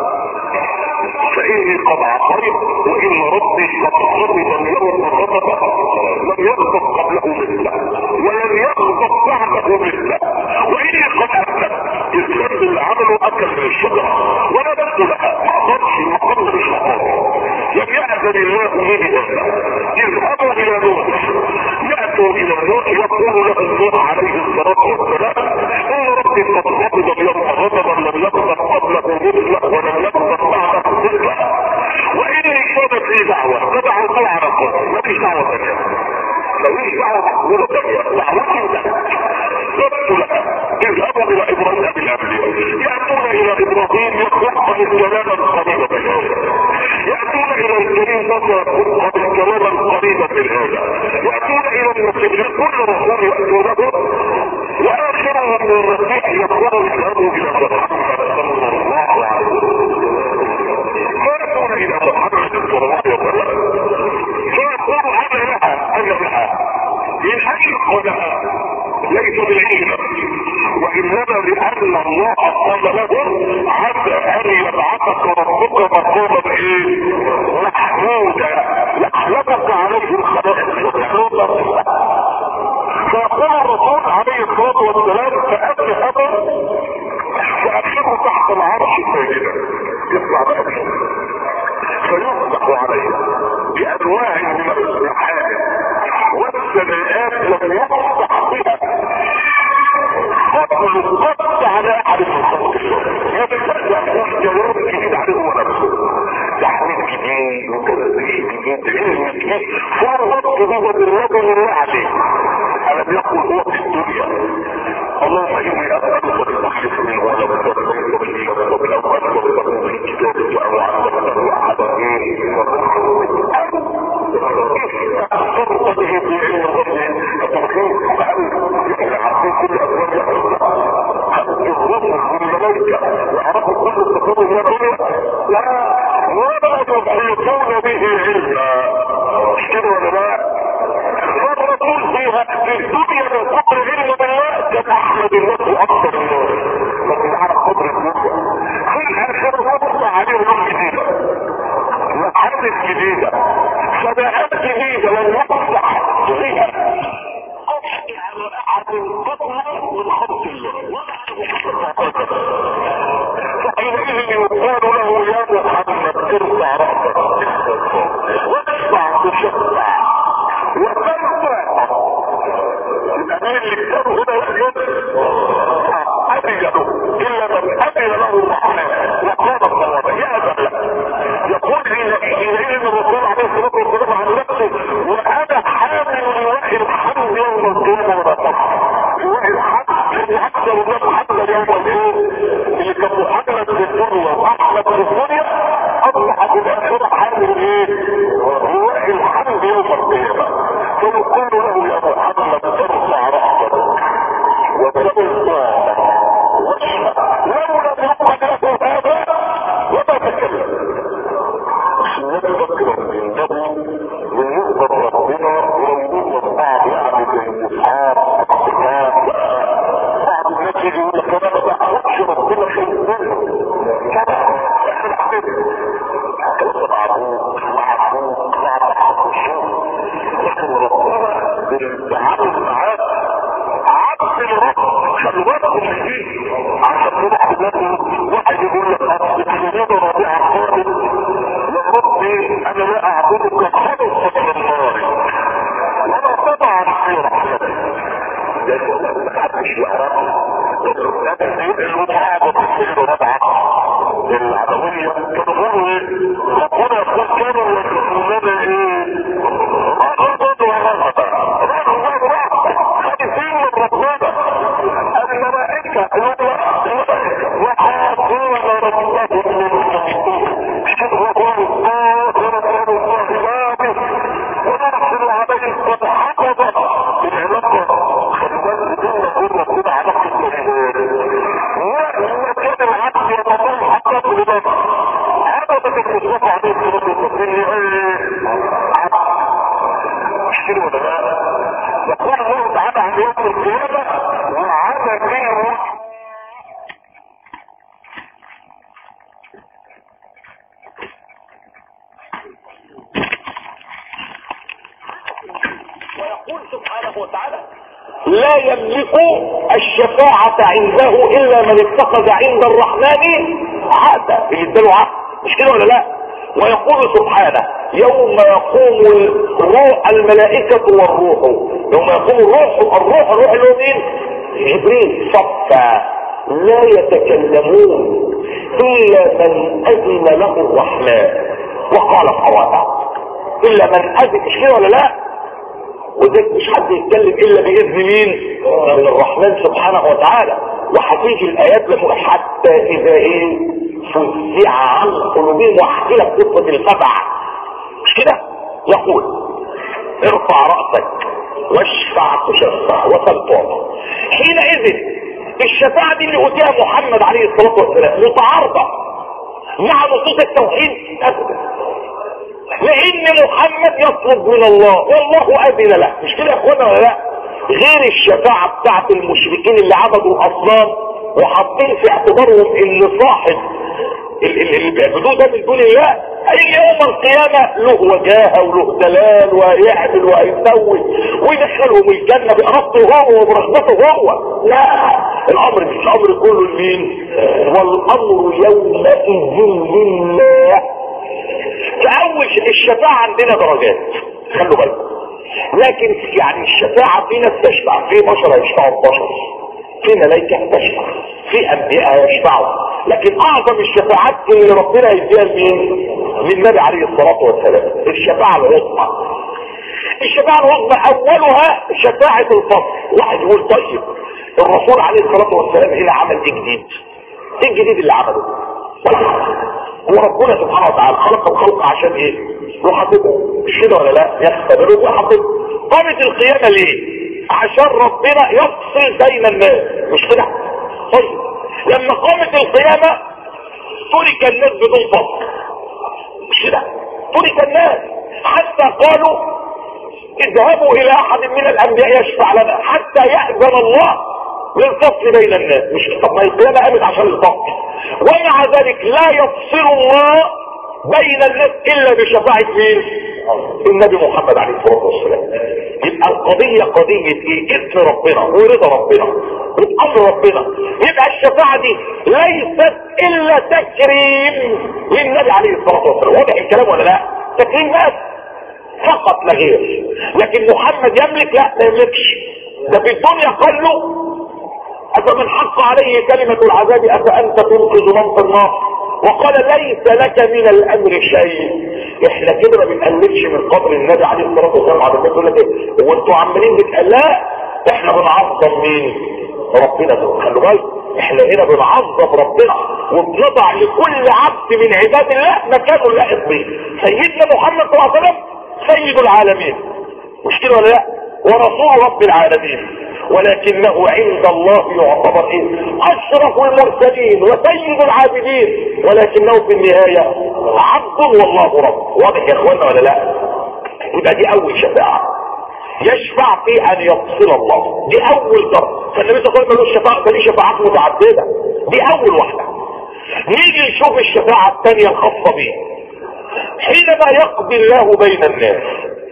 فإني قد عصيت وإن ربي قد غضب اليوم غضبا لم يغضب قبله مثله ولم يغضب بعده مثله وإني قد أكلت الذنب اللي عمله أكل من الشجرة ونبت لها ما أقدرش ما أقدرش أقدر لم يأذن الله به بذنبه اذهبوا إلى نوح يأتوا إلى نوح يقول له نوح عليه الصلاة والسلام إن ربي قد غضب اليوم غضبا لم يغضب قبله مثله ولم يغضب بعده مثله وإني كان في دعوة فدعوا الله على قوم ما فيش دعوة ثانية ماليش دعوة مقبولة ثانية دعوتي انتهت قلت لها اذهبوا إلى إبراهيم بالأنبياء يأتون إلى إبراهيم يخلق كلاما قريبا من هذا يأتون إلى الكريم يخلق كلاما قريبا من هذا يأتون إلى المسلمين كل رسول يأتونه وآخرهم من الرسول يقول اذهبوا إلى محمد صلى الله عليه وسلم فيأتون إلى محمد صلى الله عليه وسلم فيقول أنا لها أنا لها يحقق لها ليس بالعلم وإنما لأن الله قال له عسى أن يبعثك ربك مقاما إيه؟ محمودا يحلفك عليه الخلائق فيقول الرسول عليه الصلاة والسلام فأتي هذا فأبشره تحت العرش ساجدا يطلع بأبشره فيصبح عليه بأنواع من الامتحان والسماءات لم يصبح بها فضل قط على احد من خلق الله يبدأ يقول جواب جديد عليه هو نفسه تحميل جديد وتنزيل جديد علم جديد فرط هو بالرجل الوعدي ألم يقل هو في الدنيا اللهم اني اسالك بكل اسم ولم تكن به قبل او انزلته من كتابك او علمته احدا اخبرت به في علم الغيب التوحيد عارفين كل اسباب الرسل والملائكه في الدنيا من قدر علم بالله كان احمد الناس اكثر الناس لكن على قدر الدنيا في الاخر وضع عليه نوع جديده محدث جديده سباقات جديده لو وضع فيها احكي على احد البطنه والخط الله فحينئذ يقال له يا محمد ارفع راسك واشفع تشفع وتنفع الامين اللي كانوا هنا يحيط أبيض إلا من أبي له الرحمن وقال الصواب يأذن له يقول حينئذ الرسول عليه الصلاة والسلام عن نفسه وأنا حامل لواء الحمد يوم القيامة ولا تفعل لواء الحمد اللي أكثر الناس حمد يوم القيامة اللي كان محمد في الدنيا وأحمد في الدنيا أصبح في الآخرة حامل إيه؟ لواء الحمد يوم القيامة فيقول له يا محمد ارفع رأسك وتقل لو لم يقل له هذا وما تكلم نذكر النبي ويغضب ربنا ويغضب بعض يعني الانتصار الاقتصاد بعض الناس يجي يقول لك انا ما بعرفش ربنا خير منه كده احنا حبيبي كذب عبوك مع ابوك مع بعض الشغل لكن ربنا بالتعامل معاك عبد الرب خلي بالكم من دي عشان تروح تلاقي واحد يقول لك اصل الجنود ربيع القادم يا ربي انا لا اعبدك خلص من النار وانا طبعا في رحمتك ده يقول لك ما حدش يعرف المتعاقب في ربعه العدوية كانوا يقولوا ايه ربنا يقول كانوا يقولون ايه رغبا ورهبا رغبا ورهبا خايفين من ربنا الملائكة وحاطون ربهم من شرهم الظاهر والظاهرات ونرسل عليهم الحفظة العلاقة خلال دون كل ربنا علاقة الإيمان وإن كان العبد يتطلع حقا بالإيمان هذا ذكر المصطفى عليه الصلاة والسلام مش كده ولا لا؟ يقول الله تعالى عن يوم القيامة وعاد فيه ويقول سبحانه وتعالى لا يملك الشفاعة عنده إلا من اتخذ عند الرحمن عهدا يديله عهد مش كده ولا لا ويقول سبحانه يوم يقوم الروح الملائكة والروح يوم يقوم الروح الروح الروح اللي هو مين جبريل صفا لا يتكلمون إلا من أذن له الرحمن وقال الصواب إلا من أذن مش كده ولا لا وذلك مش حد يتكلم الا باذن مين من الرحمن سبحانه وتعالى وهتيجي الايات لما حتى اذا ايه فزع عن قلوبهم واحكي لك قصه السبع مش كده يقول ارفع راسك واشفع تشفع وتلطف حينئذ الشفاعة دي اللي اوتيها محمد عليه الصلاة والسلام متعارضة مع نصوص التوحيد ابدا لان محمد يطلب من الله والله اذن له مش كده يا اخوانا ولا لا غير الشفاعة بتاعت المشركين اللي عبدوا الاصنام وحاطين في اعتبارهم ان صاحب اللي بيعبدوه ده من دون الله هيجي يوم القيامة له وجاهة وله دلال ويعمل ويسوي ويدخلهم الجنة بإرادته هو وبرغبته هو لا الأمر مش الأمر كله لمين والأمر يومئذ لله فأول الشفاعة عندنا درجات خلوا بالكم لكن يعني الشفاعة في ناس تشفع في بشر يشفعوا بشر في ملائكة تشفع في أنبياء يشفعوا لكن أعظم الشفاعات اللي ربنا يديها لمين؟ للنبي عليه الصلاة والسلام الشفاعة العظمى الشفاعة العظمى أولها شفاعة الفصل واحد يقول طيب الرسول عليه الصلاة والسلام هنا عمل ايه جديد؟ ايه الجديد اللي عمله؟ وربنا سبحانه وتعالى خلق الخلق عشان ايه يحببه مش كده ولا لا يختبره ويحببه قامت القيامة ليه عشان ربنا يفصل بين الناس مش كده طيب لما قامت القيامة ترك الناس بدون فصل مش كده ترك الناس حتى قالوا اذهبوا الى احد من الانبياء يشفع لنا حتى يأذن الله للفصل بين الناس مش طب ما القيامة قامت عشان الفصل ومع ذلك لا يفصل الله بين الناس الا بشفاعة مين النبي محمد عليه الصلاة والسلام يبقى القضية قضية ايه اسم ربنا ورضا ربنا وامر ربنا يبقى الشفاعة دي ليست الا تكريم للنبي عليه الصلاة والسلام واضح الكلام ولا لا تكريم بس فقط لا غير لكن محمد يملك لا ما يملكش ده في الدنيا قال له افمن حق عليه كلمة العذاب افانت تنقذ من في النار وقال ليس لك من الامر شيء احنا كده ما بنقلبش من قبر النبي عليه الصلاه والسلام على النبي يقول لك ايه هو انتوا عمالين بتقال لا احنا بنعظم مين ربنا خلوا بالك احنا هنا بنعظم ربنا وبنضع لكل عبد من عباد الله مكانه اللائق به سيدنا محمد صلى الله عليه وسلم سيد العالمين مش كده ولا لا ورسول رب العالمين ولكنه عند الله يعتبر ايه اشرف المرسلين وسيد العابدين ولكنه في النهاية عبد والله رب واضح يا اخوانا ولا لا يبقى دي اول شفاعة يشفع في ان يفصل الله دي اول ضرب فالنبي صلى الله عليه وسلم الشفاعة دي شفاعات متعددة دي اول واحدة نيجي نشوف الشفاعة الثانية الخاصة به حينما يقضي الله بين الناس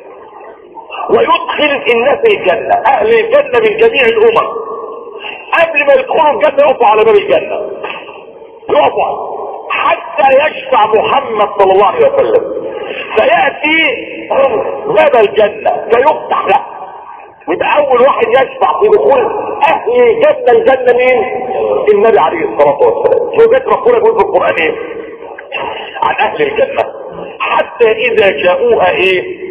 ويدخل الناس الجنة اهل الجنة من جميع الامم قبل ما يدخلوا الجنة يقفوا على باب الجنة يقفوا حتى يشفع محمد صلى الله عليه وسلم فيأتي باب الجنة فيفتح له يبقى اول واحد يشفع في دخول اهل الجنة الجنة مين النبي عليه الصلاة والسلام شو بيت ربنا يقول في القرآن ايه عن اهل الجنة حتى اذا جاءوها ايه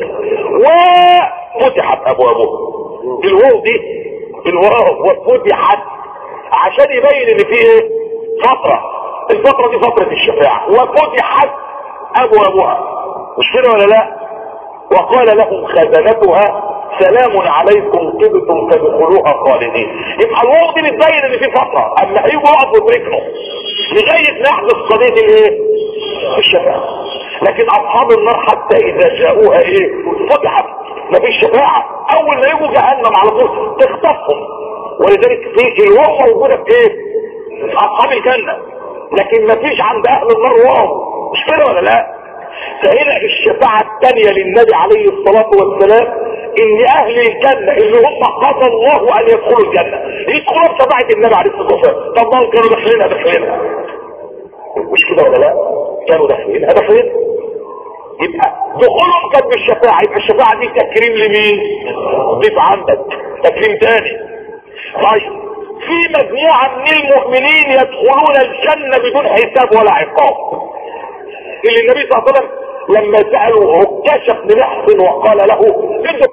وفتحت ابوابها الواو دي الواو وفتحت عشان يبين ان في ايه فترة الفترة دي فترة الشفاعة وفتحت ابوابها مش كده ولا لا وقال لهم خزنتها سلام عليكم طبتم فادخلوها خالدين يبقى الواو دي بتبين ان في فترة اما هيجوا يقفوا يدركنوا لغاية ما يحدث قضية الايه الشفاعة لكن اصحاب النار حتى اذا جاءوها ايه فتحت مفيش شفاعة اول ما يجوا جهنم على طول تخطفهم ولذلك في الواو موجودة في ايه في اصحاب الجنة لكن مفيش عند اهل النار واو مش كده ولا لا فهنا الشفاعة الثانية للنبي عليه الصلاة والسلام ان اهل الجنة اللي هم قضى الله ان يدخلوا الجنة يدخلوا بشفاعة النبي عليه الصلاة والسلام طب ما كانوا داخلينها داخلينها مش كده ولا لا كانوا داخلينها داخلينها يبقى دخولهم كان بالشفاعة يبقى الشفاعة دي تكريم لمين ضيف عندك تكريم تاني طيب في مجموعة من المؤمنين يدخلون الجنة بدون حساب ولا عقاب اللي النبي صلى الله عليه وسلم لما سألوا عكاشة بن محسن وقال له انت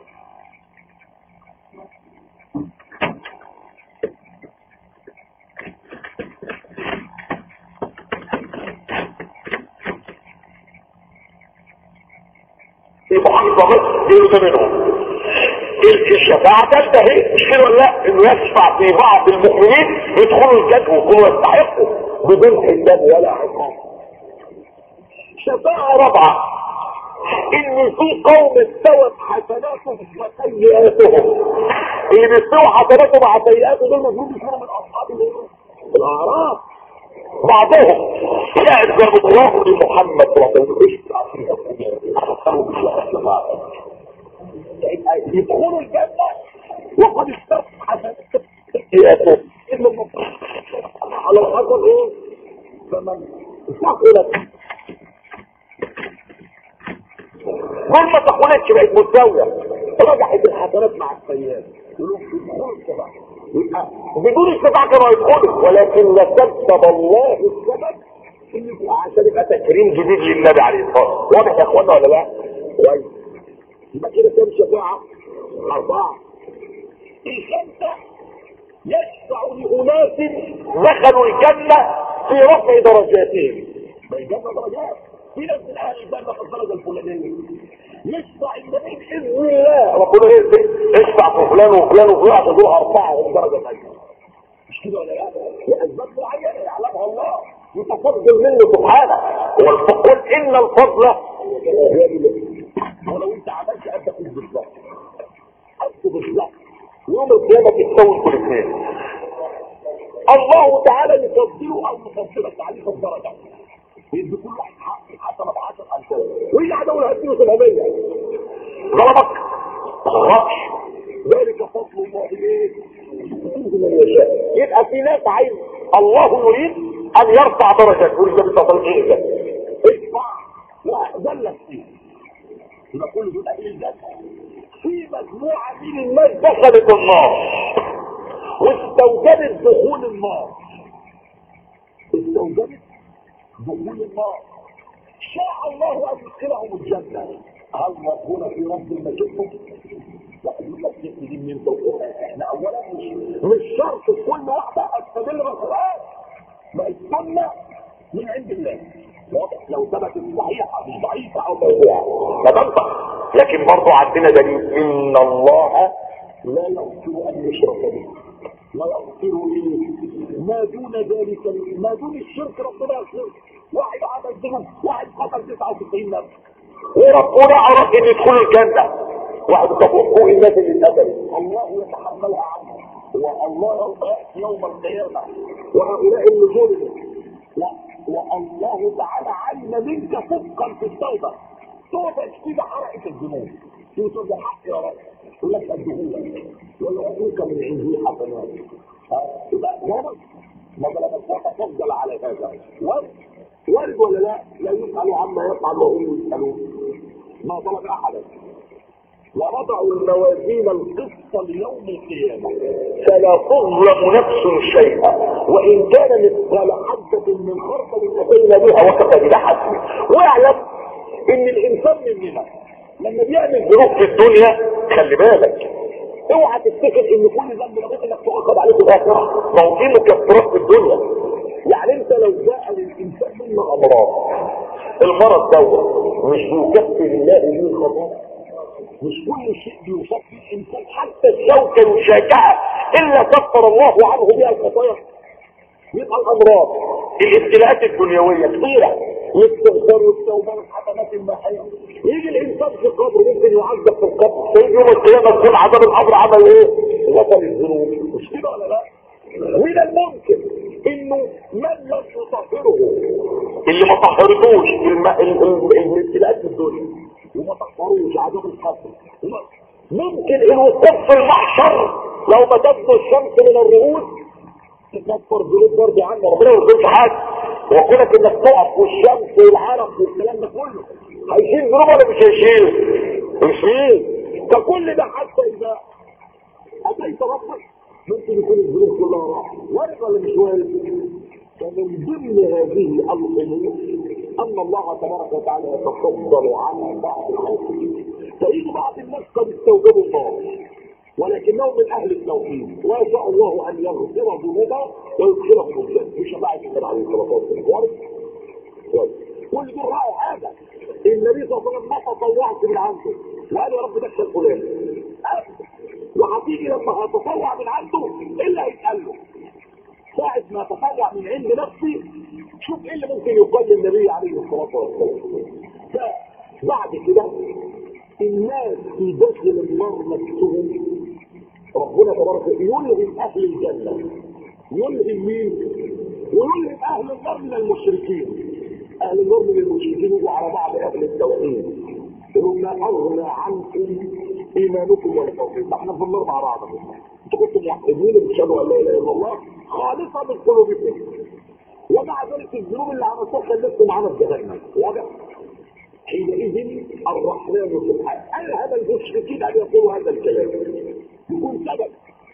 يبقى حقيقة يقولوا ده منهم الشفاعة تنتهي مش كده ولا لا انه يشفع في بعض المؤمنين يدخلوا الجنة ويكونوا يستحقوا بدون حساب ولا عقاب شفاعة رابعة ان في قوم استوت حسناتهم وسيئاتهم اللي بيستوى حسناته مع سيئاته دول المفروض يكونوا من اصحاب الاعراف بعضهم يأذن الله لمحمد يدخلوا الجنة وقد استوى حسناتهم سيئاتهم على الحصل ايه فمن ثقلت كل ما تقولتش بقت متساوية رجحت الحسنات مع السيئات بدون الشفاعة كانوا يدخلوا ولكن لسبب الله السبب عشان يبقى تكريم جديد للنبي عليه الصلاة والسلام واضح يا اخوانا ولا لا؟ كويس يبقى كده كام شفاعة؟ أربعة الخمسة يشفع لأناس دخلوا الجنة في رفع درجاتهم ما الجنة درجات في ناس من اهل الجنه في الدرجه الفلانيه يشفع النبي باذن الله ربنا ايه اشفع في فلان وفلان وفلان عشان دول ارفعهم الدرجه الثانيه مش كده ولا لا؟ لاسباب معينه يعلمها الله يتفضل منه سبحانه والفقر ان الفضل ولو انت عملت انت كنت بالظبط ربنا تعليق الدرجه يدي كل واحد حق حسب 10 امثال ويجي عدو هديله 700 ظلمك ما ظلمكش ذلك فضل الله ايه من يشاء يبقى في ناس عايز الله يريد ان يرفع درجات يقول النبي صلى الله عليه وسلم ارفع واذلك فيه يبقى كل دول اهل الجنه في مجموعه من الناس دخلت النار واستوجبت دخول النار استوجبت دخول النار شاء الله ان يدخلهم الجنه هل ربنا في رب المجنه يقول لك دي من توقف احنا اولا مش مش شرط كل واحده استدل بالقران ما السنه من عند الله واضح لو ثبتت صحيحه مش ضعيفه او موضوعه فتنفع لكن برضه عندنا دليل ان الله لا يغفر ان يشرك به لا يغفر ما دون ذلك ما دون الشرك ربنا يغفر واحد عمل ذنوب واحد قتل 99 نفس وربنا عرف ان يدخل الجنه واحد تفوق فوق الناس اللي اتقتلت الله يتحملها عنه والله يأتي يوم القيامة وهؤلاء اللي ظلموا والله تعالى علم منك صدقا في التوبة توبة كده حرقت الذنوب توبة ده حق يا رب يقول لك ادهولك ويعطيك من عنده حسنات يبقى ظلم ما ظلمت تفضل على هذا وارد ولا لا لا يسأل عما يفعل وهم يسألون ما ظلم احدا ونضع الموازين القسط ليوم القيامة فلا تظلم نفس شيئا وإن كان مثقال حبة من خردل أتينا بها وكفى بنا حسن واعلم إن الإنسان مننا لما بيعمل ذنوب في الدنيا خلي بالك اوعى تفتكر ان كل ذنب لابد انك تؤخذ عليه في الاخره ما هو في مكفرات في الدنيا يعني انت لو جاء للانسان منا امراض المرض دوت مش بيكفر الله به خطايا مش كل شيء بيصفي الانسان حتى الشوكة المشاكعة الا كفر الله عنه بها الخطايا يبقى الامراض الابتلاءات الدنيوية كثيرة الاستغفار والتوبة والحسنات الماحية يجي الانسان في القبر ممكن يعذب في القبر فيجي يوم القيامة تكون عذاب القبر عمل ايه؟ غسل الذنوب مش كده ولا لا؟ ومن الممكن انه من لم يطهره اللي ما طهرتوش الابتلاءات في الدنيا وما تقدروش عذاب القبر ممكن الوقوف في المحشر لو ما تبدو الشمس من الرؤوس تكفر ذنوب برضه عنه ربنا ما يقولش حاجه وكونك انك تقف والشمس والعرق والكلام ده كله هيشيل ذنوب ولا مش هيشيل؟ هيشيل فكل ده حتى اذا اتيت ربك ممكن يكون الذنوب كلها راحت وارد ولا مش وارد؟ فمن ضمن هذه الامور ان الله تبارك وتعالى يتفضل على بعض الخلق فإن بعض الناس قد استوجبوا النار ولكنهم من اهل التوحيد ويشاء الله ان يغفر ذنوبهم ويدخلهم الجنه مش بعد النبي عليه الصلاه والسلام واضح؟ كل دول راوا حاجه النبي صلى الله عليه وسلم ما تطوعت من عنده وقال يا رب دخل فلان وهتيجي لما هتطوع من عنده الا هيتقال له ساعة ما تطلع من عند نفسي شوف ايه اللي ممكن يقال للنبي عليه الصلاة والسلام بعد كده الناس في داخل النار نفسهم ربنا تبارك يلهم اهل الجنة يلهم مين ويلهم اهل النار من المشركين اهل النار من المشركين يجوا على بعض اهل التوحيد يقولوا ما اغنى عنكم ايمانكم ولا توحيد احنا في النار مع بعض انتوا كنتم موحدين بتشهدوا ان لا اله الا الله خالصة من قلوبكم ومع ذلك الذنوب اللي عملتوها خلتكم معانا في جهنم واضح حينئذ الرحمن سبحانه الهم المشركين ان يقولوا هذا الكلام يكون سبب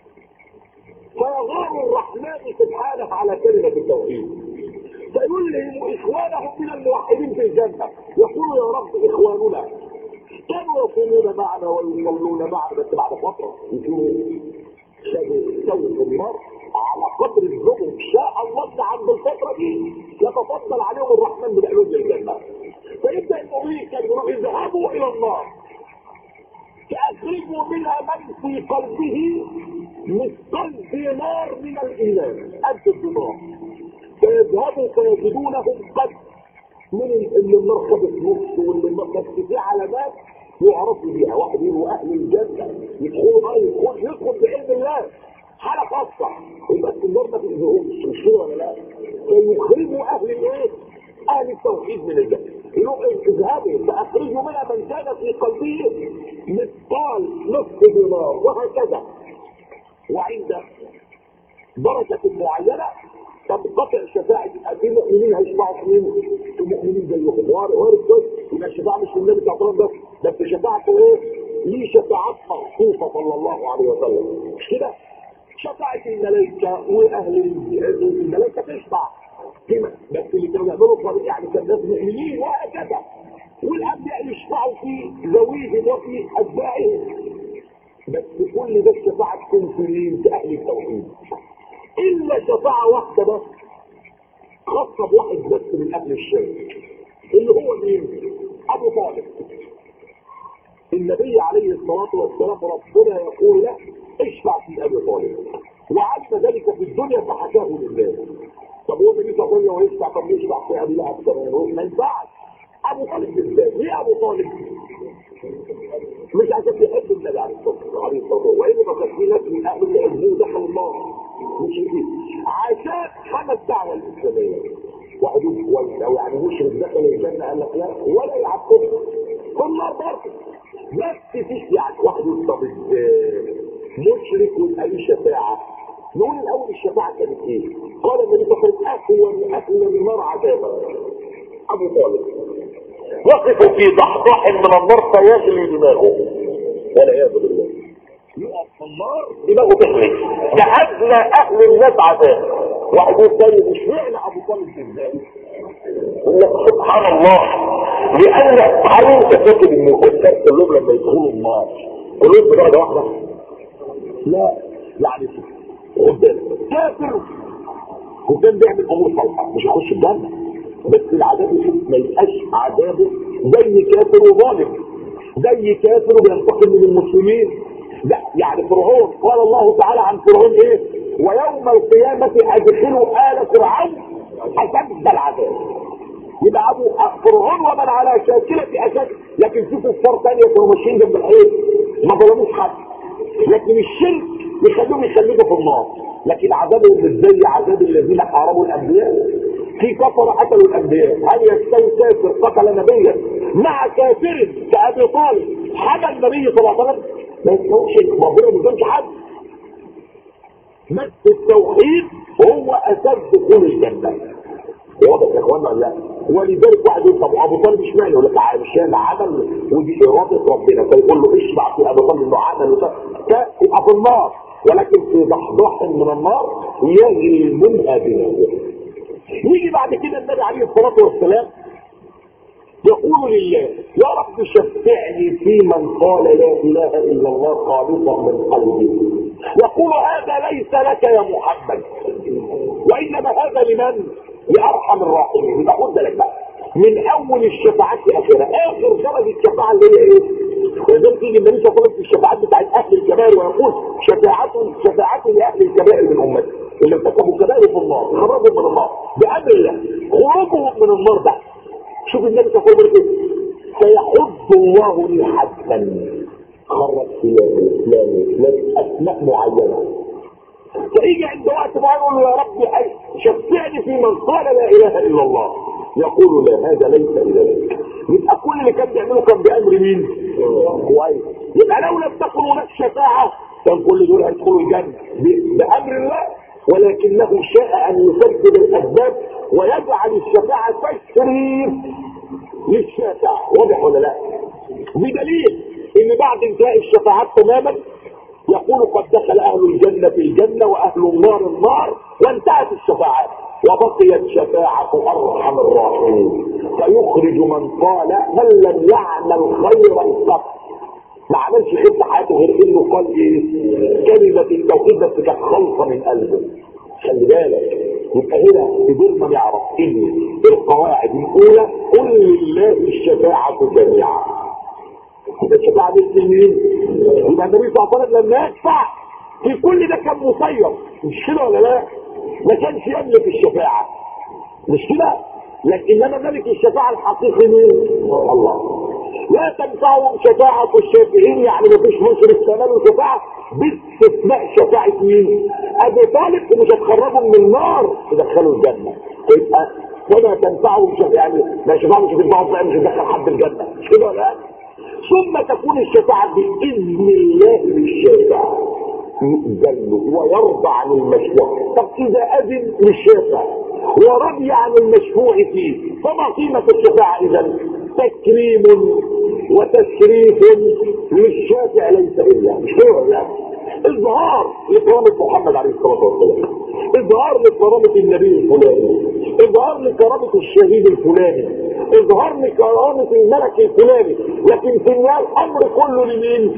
فيغار الرحمن سبحانه على كلمة التوحيد فيلهم اخوانهم من الموحدين في الجنة يقولوا يا رب اخواننا كانوا يصومون معنا ويصلون معنا بس بعد فترة يكونوا شابوا في النار على قدر الذنوب شاء الله ان عند الفتره دي يتفضل عليهم الرحمن من اهل الجنه فيبدا المؤمنين كانوا يقولوا اذهبوا الى النار فاخرجوا منها من في قلبه مثقال دينار من الايمان قد الدينار فيذهبوا فيجدونهم قد من اللي النار خدت نص واللي النار بس في علامات يعرفوا بيها واحد يقولوا اهل الجنه يدخلوا نار يدخل يدخل بعلم الله حالة خاصة يبقى النار ما تنزهوش مش كده ولا لا؟ فيخرجوا اهل الايه اهل التوحيد من الجنه يقولوا اذهبوا فاخرجوا منها من كان في قلبه مثقال نصف دينار وهكذا وعند درجة معينة تنقطع شفاعة في مؤمنين هيشفعوا في مين؟ في مؤمنين زيهم وارد بس يبقى الشفاعة مش للنبي صلى الله عليه وسلم بس بس شفاعته ايه؟ ليه شفاعات مخصوصة صلى الله عليه وسلم مش كده؟ شفاعة الملائكة واهل الملائكة تشفع كده بس اللي كانوا يعملوا طريق يعني كان ناس مؤمنين وهكذا والانبياء يشفعوا في ذويهم وفي اتباعهم بس كل ده الشفاعة تكون في مين؟ في اهل التوحيد الا شفاعة واحدة بس خاصة بواحد بس من اهل الشرك اللي هو مين؟ ابو طالب النبي عليه الصلاة والسلام ربنا يقول له اشفع في ابي طالب وعلم ذلك في الدنيا فحكاه لله طب هو النبي صلى الله عليه وسلم يشفع طب يشفع في ابي لهب كمان ما ينفعش ابو طالب بالذات ليه ابو طالب؟ مش عشان بيحب النبي عليه الصلاه والسلام وإلا ما كان في ناس من اهل اللي يحبوه دخلوا النار مشركين عشان حمى الدعوه الاسلاميه واحد كويس او يعني مشرك دخل الجنه قال لك لا ولا يعقبه في النار برضه بس فيش يعني واحد طب مشرك ويبقى ليه شفاعه نقول الاول الشفاعه كانت ايه؟ قال النبي صلى الله عليه وسلم اهون اهل النار عذابا ابو طالب وقفوا في ضحضاح من النار فيغلي دماغه والعياذ بالله يقف في النار دماغه تغلي ده ادنى اهل الناس عذاب واحد الثاني مش معنى ابو طالب ازاي يقول لك سبحان الله لان هل انت فاكر ان الكفار كلهم لما يدخلوا النار كلهم بدرجه واحده؟ لا يعني خد بالك كافر وكان بيعمل امور صالحه مش يخش الجنه بس العذاب ما يبقاش عذابه زي كافر وظالم زي كافر وبينتقم من المسلمين لا يعني فرعون قال الله تعالى عن فرعون ايه ويوم القيامة ادخلوا آل فرعون اشد العذاب يبقى ابو فرعون ومن على شاكلة اشد لكن في كفار ثانية كانوا ماشيين جنب الحيط ما ظلموش حد لكن الشرك يخليهم يخلدوا في النار لكن عذابهم مش زي عذاب الذين حاربوا الانبياء في كفر قتلوا الانبياء هل يستوي كافر قتل نبيا مع كافر كابي طالب حمى النبي صلى الله عليه وسلم ما يستويش ربنا ما يظلمش حد بس التوحيد هو اساس دخول الجنه واضح يا اخوانا لا ولذلك واحد يقول طب ابو طالب مش معنى يقول لك عشان عمل ودي اراده ربنا فيقول له اشفع في ابو طالب انه عمل يبقى في النار ولكن في ضحضاح من النار يجري منها دماغه يجي بعد كده النبي عليه الصلاة والسلام يقول لله يا رب شفعني في من قال لا اله الا الله خالصا من قلبي يقول هذا ليس لك يا محمد وانما هذا لمن لارحم الراحمين يبقى خد بالك بقى من اول الشفاعات لاخرها اخر درجه الشفاعه اللي هي ايه؟ ولذلك يجي النبي صلى الله عليه وسلم في الشفاعات بتاعت اهل الكبائر ويقول شفاعات شفاعات لاهل الكبائر من امتي اللي ارتكبوا كبائر في النار خرجوا من النار بامر الله خروجهم من النار ده شوف النبي صلى الله عليه وسلم سيحد الله لي حدا خرج صيام اسلام اسلام اسماء معينه فيجي عند وقت ما يقول له يا رب شفعني في من قال لا اله الا الله يقول لا هذا ليس الى ذلك يبقى كل اللي كان بيعمله كان بامر مين؟ كويس يبقى لو لم تكن هناك شفاعه كان كل دول هيدخلوا الجنه بامر الله ولكنه شاء ان يسبب الاسباب ويجعل الشفاعه تشريف للشافع واضح ولا لا؟ بدليل ان بعد انتهاء الشفاعات تماما يقول قد دخل اهل الجنه في الجنه واهل النار النار وانتهت الشفاعات وبقيت شفاعة أرحم الراحمين فيخرج من قال من لم يعمل خيرا قط ما عملش خير في حياته غير انه قال ايه كلمة التوحيد بس كانت خالصة من قلبه خلي بالك يبقى هنا بدون ما نعرف ان القواعد الاولى قل لله الشفاعة جميعا يبقى الشفاعة دي مين؟ يبقى النبي صلى الله عليه وسلم لما يدفع في كل ده كان مسير مش كده ولا لا؟ ما كانش يملك الشفاعة مش كده لكن لما ملك الشفاعة الحقيقي مين الله لا تنفعهم شفاعة الشافعين يعني مفيش مشرك تمام الشفاعة باستثناء شفاعة مين؟ ابو طالب ومش هتخرجوا من النار تدخلوا الجنة يبقى ولا تنفعهم شفاعة يعني ما شفاعة مش هتنفعهم بقى مش هتدخل حد الجنة مش كده ولا لا؟ ثم تكون الشفاعة بإذن الله للشافع يؤذن ويرضى عن المشروع طب إذا أذن للشافع ورضي عن المشروع فيه فما قيمة الشفاعة إذا تكريم وتشريف للشافع ليس إلا مش كده ولا لا؟ اظهار لكرامة محمد عليه الصلاة والسلام اظهار لكرامة النبي الفلاني اظهار لكرامة الشهيد الفلاني اظهار لكرامة الملك الفلاني لكن في النهاية الامر كله لمين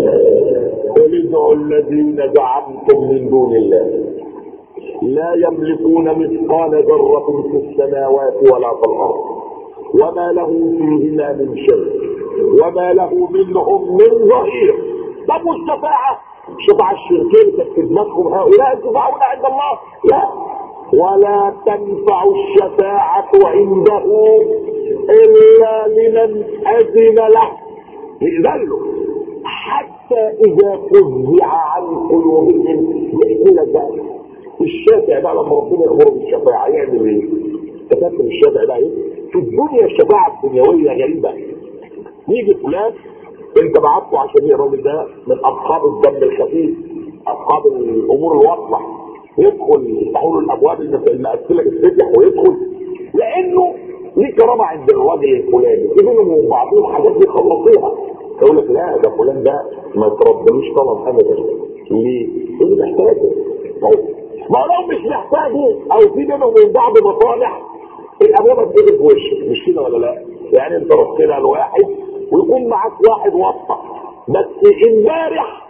قل ادعوا الذين زعمتم من دون الله لا يملكون مثقال ذرة في السماوات ولا في الارض وما له فيهما من شرك وما له منهم من ظهير طب والشفاعة شفاعة الشركين كانت في دماغهم هؤلاء يشفعون عند الله لا ولا تنفع الشفاعة عنده إلا لمن أذن له يأذن له حتى إذا فزع عن قلوبهم يأذن ذلك الشافع بقى لما ربنا يأمر بالشفاعة يعمل إيه؟ تفكر الشافع ده إيه؟ في الدنيا الشفاعة الدنيوية غريبة يجي فلان انت بعته عشان الراجل ده من اصحاب الدم الخفيف اصحاب الامور الواضحه يدخل يفتحوا له الابواب المقفله تتفتح ويدخل لانه ليه كرامه عند الراجل الفلاني يجوا من بعضهم حاجات يخلصوها يقول لك لا ده فلان ده ما تربلوش طلب ابدا ليه؟ يقول محتاجه ما لو مش محتاجه او في بينهم وبين بعض مصالح الابواب هتقفل في وشك مش كده ولا لا؟ يعني انت رحت كده لواحد ويكون معاك واحد واسطة بس امبارح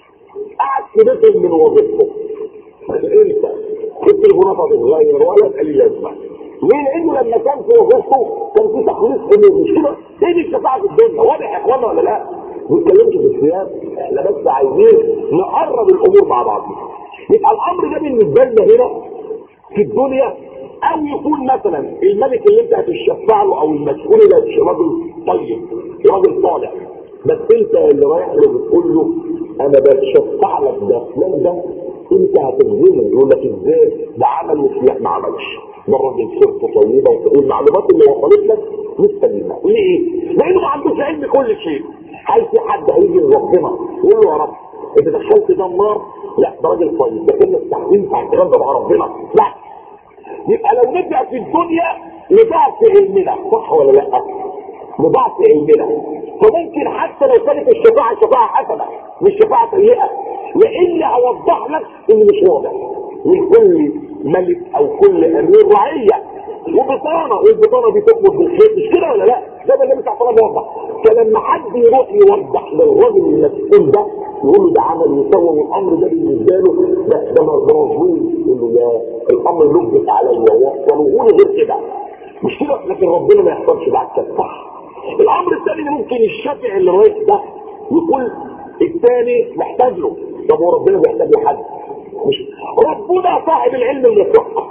قعد في بيتهم من وظيفته انت التليفونات هتتغير ولا تقليل لازمه ليه؟ لانه لما كان في وظيفته كان في تخليص امور مش كده؟ هي دي الشفاعه في الدنيا واضح يا اخوانا ولا لا؟ ما بنتكلمش في السياسه احنا بس عايزين نقرب الامور مع بعضنا يبقى الامر ده بالنسبه لنا هنا في الدنيا او يكون مثلا الملك اللي انت هتشفع له او المسؤول ده راجل طيب راجل صالح بس انت اللي رايح له بتقول له انا بشفع لك ده فلان ده انت هتظلمه يقول لك ازاي ده عمل وفلان ما عملش ده الراجل سيرته طيبه والمعلومات اللي وصلت لك مش سليمه ليه؟ لانه ما عندوش علم كل شيء هل في حد هيجي لربنا يقول له يا رب انت دخلت ده النار لا ده راجل طيب ده كنا التحليل بتاع الكلام ده مع ربنا لا يبقى لو نبدأ في الدنيا لضعف علمنا صح ولا لا لضعف علمنا فممكن حتى لو كانت الشفاعة شفاعة حسنة مش شفاعة سيئة لاني هوضح لك اللي مش واضح لكل ملك او كل امير رعية وبطانة والبطانة دي تطلب بالخير مش كده ولا لا ده اللي النبي صلى الله عليه وسلم وضح فلما حد يروح يوضح للراجل المسؤول ده يقول له ده عمل يسوى والامر ده بالنسبه له ده ده مظلوم يقول له يا الامر لبس عليا ووصلوه لي غير كده مش كده لكن ربنا ما يحصلش بعد كده صح الامر الثاني اللي ممكن الشافع اللي رايح ده يقول الثاني محتاج له طب هو ربنا بيحتاج لحد مش ربنا صاحب العلم المطلق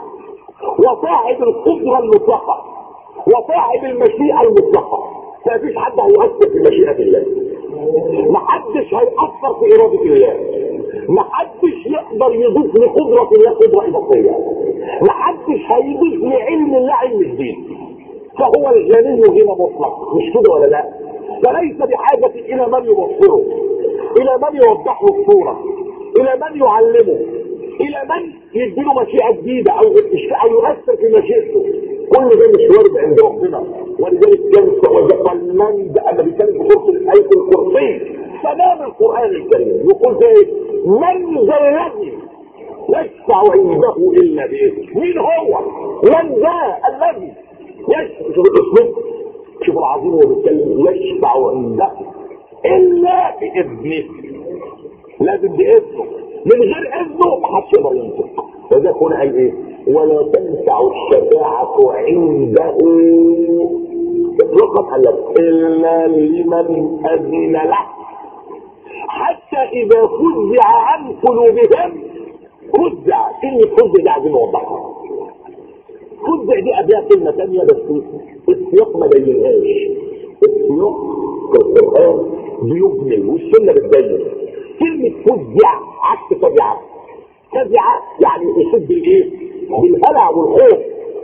وصاحب القدره المطلقه وصاحب المشيئه المطلقه فمفيش حد هيؤثر في مشيئه الله محدش هيأثر في إرادة الله محدش يقدر يضيف لقدرة الله قدرة إضافية محدش هيضيف لعلم الله علم الدين فهو الجليل غنى مطلق مش كده ولا لا فليس بحاجة إلى من يبصره إلى من يوضح له الصورة إلى من يعلمه إلى من يديله مشيئة جديدة أو أو يؤثر في مشيئته كل ده مش وارد عند ربنا ولذلك كان من ده اما بيتكلم في سوره الايه الكرسي تمام القران الكريم يقول زي من ذا الذي يشفع عنده الا باذنه مين هو من ذا الذي يشفع شوف الاسلوب شوف العظيم هو بيتكلم يشفع عنده الا باذنه لازم باذنه من غير اذنه محدش يقدر ينطق وده يكون قال ايه ولا تنفع الشفاعة عنده اطلقا قال لك الا لمن اذن له حتى اذا فزع عن قلوبهم فزع كلمة فزع دي عايزين نوضحها فزع دي قبلها كلمة ثانية بس السياق ما بينهاش السياق القرآن بيجمل والسنة بتبين كلمة فزع عكس فزع فزع يعني يشد الايه بالهلع والخوف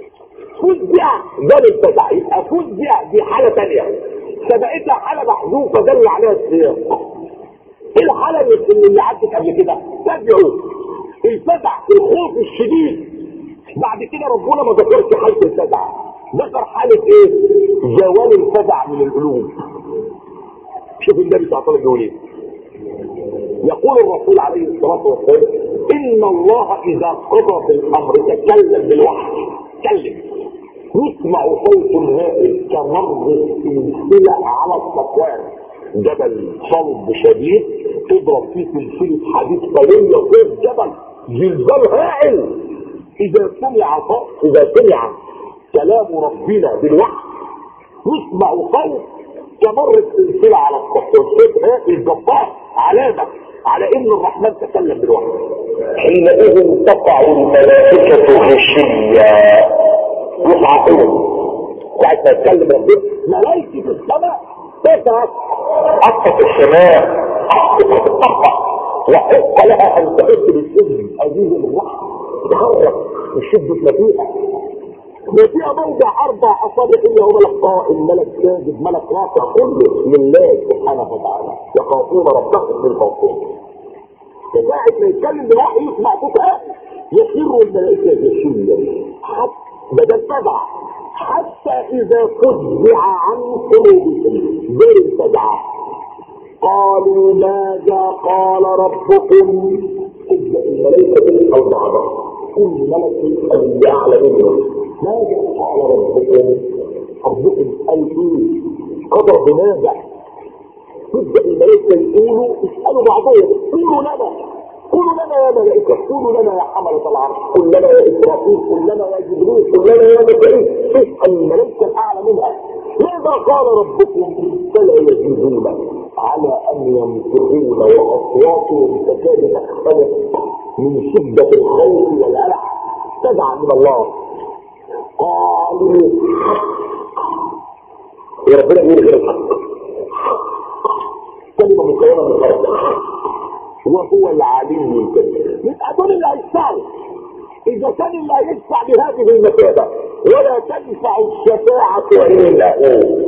فزع ده الفزع يبقى فزع دي حالة تانية سبقتها حالة محذوفة دل عليها السياق ايه الحالة اللي اللي عدت قبل كده تبعوا الفزع الخوف الشديد بعد كده ربنا ما ذكرش حالة الفزع ذكر حالة ايه زوال الفزع من القلوب شوف النبي صلى الله عليه وسلم بيقول ايه يقول الرسول عليه الصلاة والسلام إن الله إذا قضى في الأمر تكلم بالوحي تكلم يسمع صوت هائل كمر السلسلة على الصفوان جبل صلب شديد تضرب فيه سلسلة حديد قوية فوق جبل زلزال هائل إذا سمع إذا سمع كلام ربنا بالوحي يسمع صوت كمر السلسلة على الصفوان صوت هائل جبار علامة على ان الرحمن تكلم بالوحي حينئذ تقع الملائكة خشية يصعقون ساعة ما يتكلم ربنا ملائكة السماء تسعى أقف السماء أقف تتقع وحق لها أن تحس بالسجن عزيز الوحي تتحرك من شدة مفيها وفيها موضع أربع أصابع إلا هو ملك قائم ملك ساجد ملك راكع كله لله سبحانه وتعالى يخافون ربهم بالخوف ساعة ما يتكلم بالوحي يسمع صوت يسر الملائكة يشيل بدل تبع حتى إذا فزع عن قلوبهم غير الفزع قالوا ماذا قال ربكم تبدأ الملائكة تسأل بعضها كل ملك أن يعلم منه ماذا قال ربكم ربكم قال ايه قدر بماذا تبدأ الملائكة يقولوا اسألوا بعضهم قولوا لنا قولوا لنا يا ملائكة قولوا لنا يا حملة العرش قل لنا يا إسرافيل قل لنا يا جبريل قل لنا يا ميكائيل اسأل الملائكة الأعلى منها ماذا قال ربكم فلا يجيبون على أن ينفرون وأصواتهم تكاد تختلف من شدة الخوف والألع تدعى من الله قالوا يا ربنا يقول غير الحق كلمة مكونة من الأرض وهو العليم الكبير يبقى دول اللي هيدفعوا إذا كان اللي هيدفع بهذه المثابة ولا تنفع الشفاعة إلا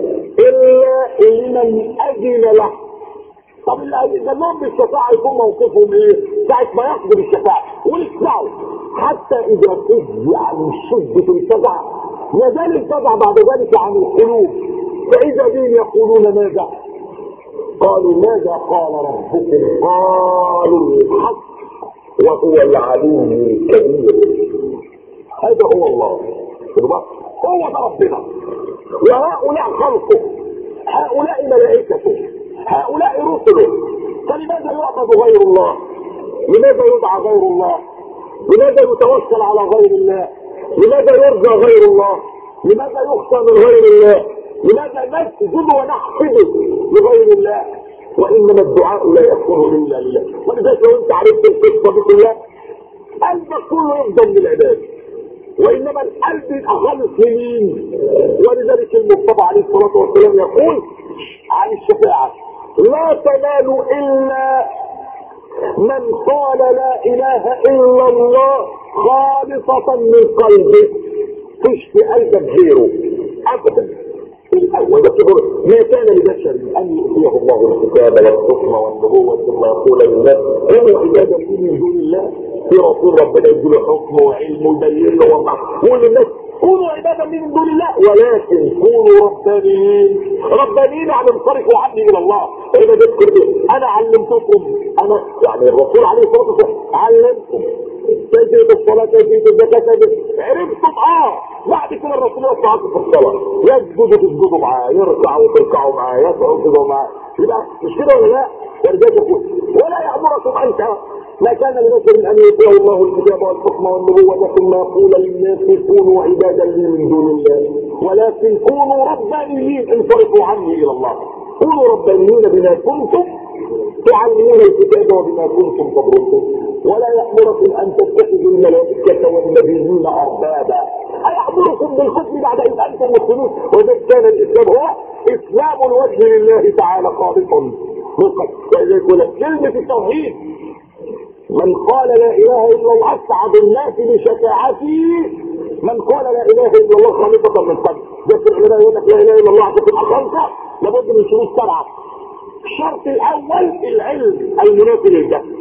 إلا لمن أذن له طب اللي هيأذن لهم بالشفاعة يكون موقفهم إيه؟ ساعة ما يقضوا بالشفاعة ويسمعوا حتى إذا فزع عن شدة الفزع يزال الفزع بعد ذلك عن القلوب فإذا بهم يقولون ماذا؟ قالوا ماذا قال ربكم قالوا الحق وهو العليم الكبير هذا هو الله هو ده ربنا وهؤلاء خلقه هؤلاء ملائكته هؤلاء رسله فلماذا يعبد غير الله لماذا يدعى غير الله لماذا يتوكل على غير الله لماذا يرجى غير الله لماذا يخشى من غير الله لماذا نسجد ونحفظ لغير الله وانما الدعاء لا يكون الا لله ولذلك لو انت عرفت القصه دي كلها قلبك كله يفضل للعباد وانما القلب يبقى خالص لمين ولذلك المصطفى عليه الصلاه والسلام يقول عن الشفاعه لا تنال الا من قال لا اله الا الله خالصه من قلبه تشفي قلبك غيره ابدا وذكره ما كان لبشر ان يؤتيه الله الكتاب والحكم والنبوة ثم يقول للناس كونوا عبادا من دون الله في رسول ربنا يدي له حكم وعلم ويبين له وضع قول للناس كونوا عبادا من دون الله ولكن كونوا ربانيين ربانيين يعني انصرفوا عني الى الله اذا ذكر انا علمتكم انا يعني الرسول عليه الصلاه والسلام علمكم كيفية الصلاة كيفية الزكاة كيفية عرفتم اه بعد كده الرسول يقف في الصلاة يسجد تسجدوا معاه يركع وتركعوا معاه يسعوا تسجدوا معاه يبقى مش كده ولا لا؟ ولذلك يقول ولا يأمركم أنت ما كان لبشر أن يؤتيه الله الكتاب والحكم والنبوة ثم يقول للناس كونوا عبادا لي من دون الله ولكن كونوا ربانيين انصرفوا عني إلى الله كونوا ربانيين بما كنتم تعلمون الكتاب وبما كنتم تدرسون ولا يأمركم أن تتخذوا الملائكة والنبيين أربابا يامركم بالكفر بعد اذ انتم مسلمون وذا كان الاسلام هو اسلام الوجه لله تعالى خالصا يقول كلمه التوحيد من قال لا اله الا الله اسعد الناس بشفاعته من قال لا اله الا الله خالصه من قبل ذكر العلماء يقول لك لا اله الا الله عشان تبقى خالصه لابد من شروط سبعه الشرط الاول العلم المنافي للجهل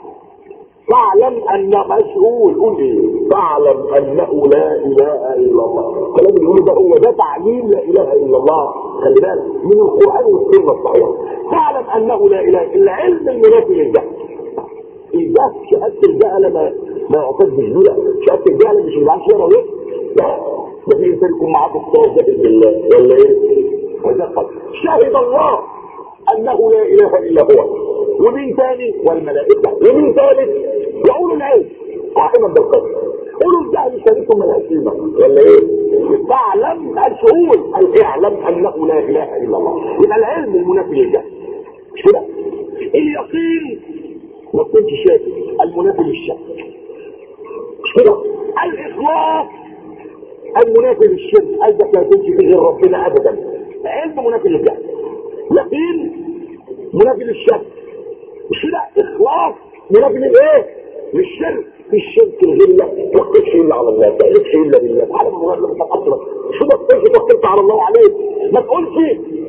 فاعلم ان مسؤول قول ايه فاعلم انه لا اله الا الله الكلام اللي يقوله ده هو ده تعليم لا اله الا الله خلي بالك من القران والسنه الصحيحه فاعلم انه لا اله الا علم المنافي للجهل الجهل شهاده الجهل ما ما يعتدش بيها شهاده الجهل مش اللي عارف يقرا لا ده في انسان يكون معاه دكتور جاهل بالله ولا ايه وده قد شهد الله انه لا اله الا هو ومين ثاني والملائكه ومين ثالث وأولو العلم قائما بالقدر أولو الجهل شريكهم من الأسلمة ولا إيه؟ فاعلم الشهود قال اعلم أنه لا إله إلا الله يبقى العلم المنافي للجهل مش كده؟ اليقين ما تكونش شاكك المنافي للشك مش كده؟ الإخلاص المنافي للشرك قلبك لا تمشي في غير ربنا أبدا علم منافي للجهل يقين منافي للشك مش كده؟ إخلاص منافي للإيه؟ للشرك في الشرك الغلة ما تقصش الا على الله ما تقلقش الا بالله تعالى من غير لما تقصرك شو ما تقولش توكلت على الله عليك ما تقولش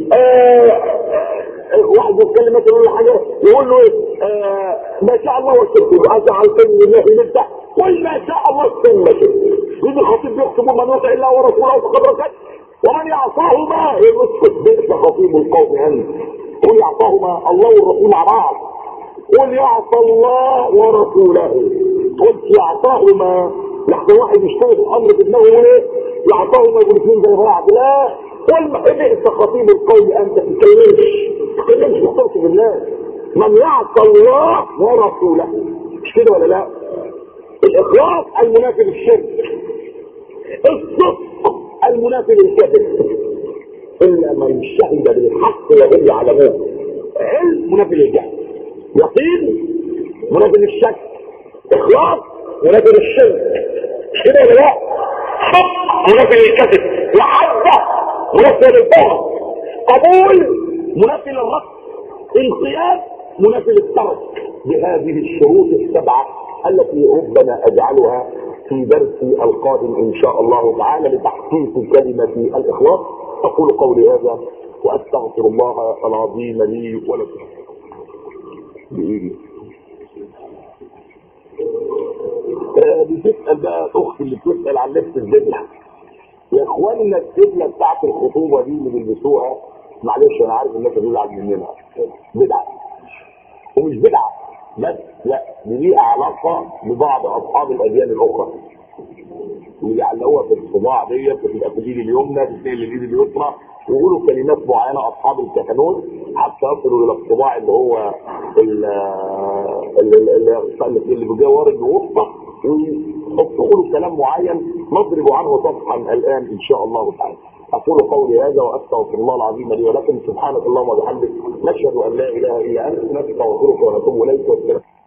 آه واحد بيتكلم مثلا ولا حاجه يقول له ايه آه ما شاء الله وشئت اجعلتني لله نفسه قل ما شاء الله ثم شئت يجي الخطيب بيكتب من يطع الله ورسوله فقد رشد ومن يعصاهما يسكت بئس خطيب القوم انت قل يعصاهما الله والرسول مع بعض قل يعصى الله ورسوله قلت يعطاهما لحظة واحد يشتغل في الامر في دماغه ايه يعطاهما يقول اثنين زي بعض لا قل ما بئس خطيب القوم انت تتكلمش تتكلمش تختص بالله من يعصى الله ورسوله مش كده ولا لا الاخلاص المنافي للشرك الصدق المنافي للكذب الا من شهد بالحق وهم يعلمون علم منافي للجهل يقين منافي للشك اخلاص منافي للشرك مش كده ولا لا صدق منافي للكذب محبه منافي للبغض قبول منافي للرفض انقياد منافي للترك بهذه الشروط السبعه التي ربما اجعلها في درسي القادم ان شاء الله تعالى لتحقيق كلمه الاخلاص اقول قولي هذا واستغفر الله العظيم لي ولكم بإيدي بتسأل بقى الأخت اللي بتسأل عن لبس الدبلة يا إخواننا الدبلة بتاعت الخطوبة دي اللي بيلبسوها معلش أنا عارف الناس بتزعل مننا بدعة ومش بدعة بس لا دي ليها علاقة ببعض أصحاب الأديان الأخرى اللي بيعلقوها في الصباع ديت بتبقى في الإيد اليمنى بتنقل للإيد اليسرى ويقولوا كلمات معينة أصحاب الكهنوت حتى يصلوا إلى الصباع اللي هو اللي اللي بجوار الوسطى ويقولوا كلام معين نضرب عنه صفحا الآن إن شاء الله تعالى أقول قولي هذا وأستغفر الله العظيم لي ولكم سبحانك اللهم وبحمدك نشهد أن لا إله إلا أنت نستغفرك ونتوب إليك والسلام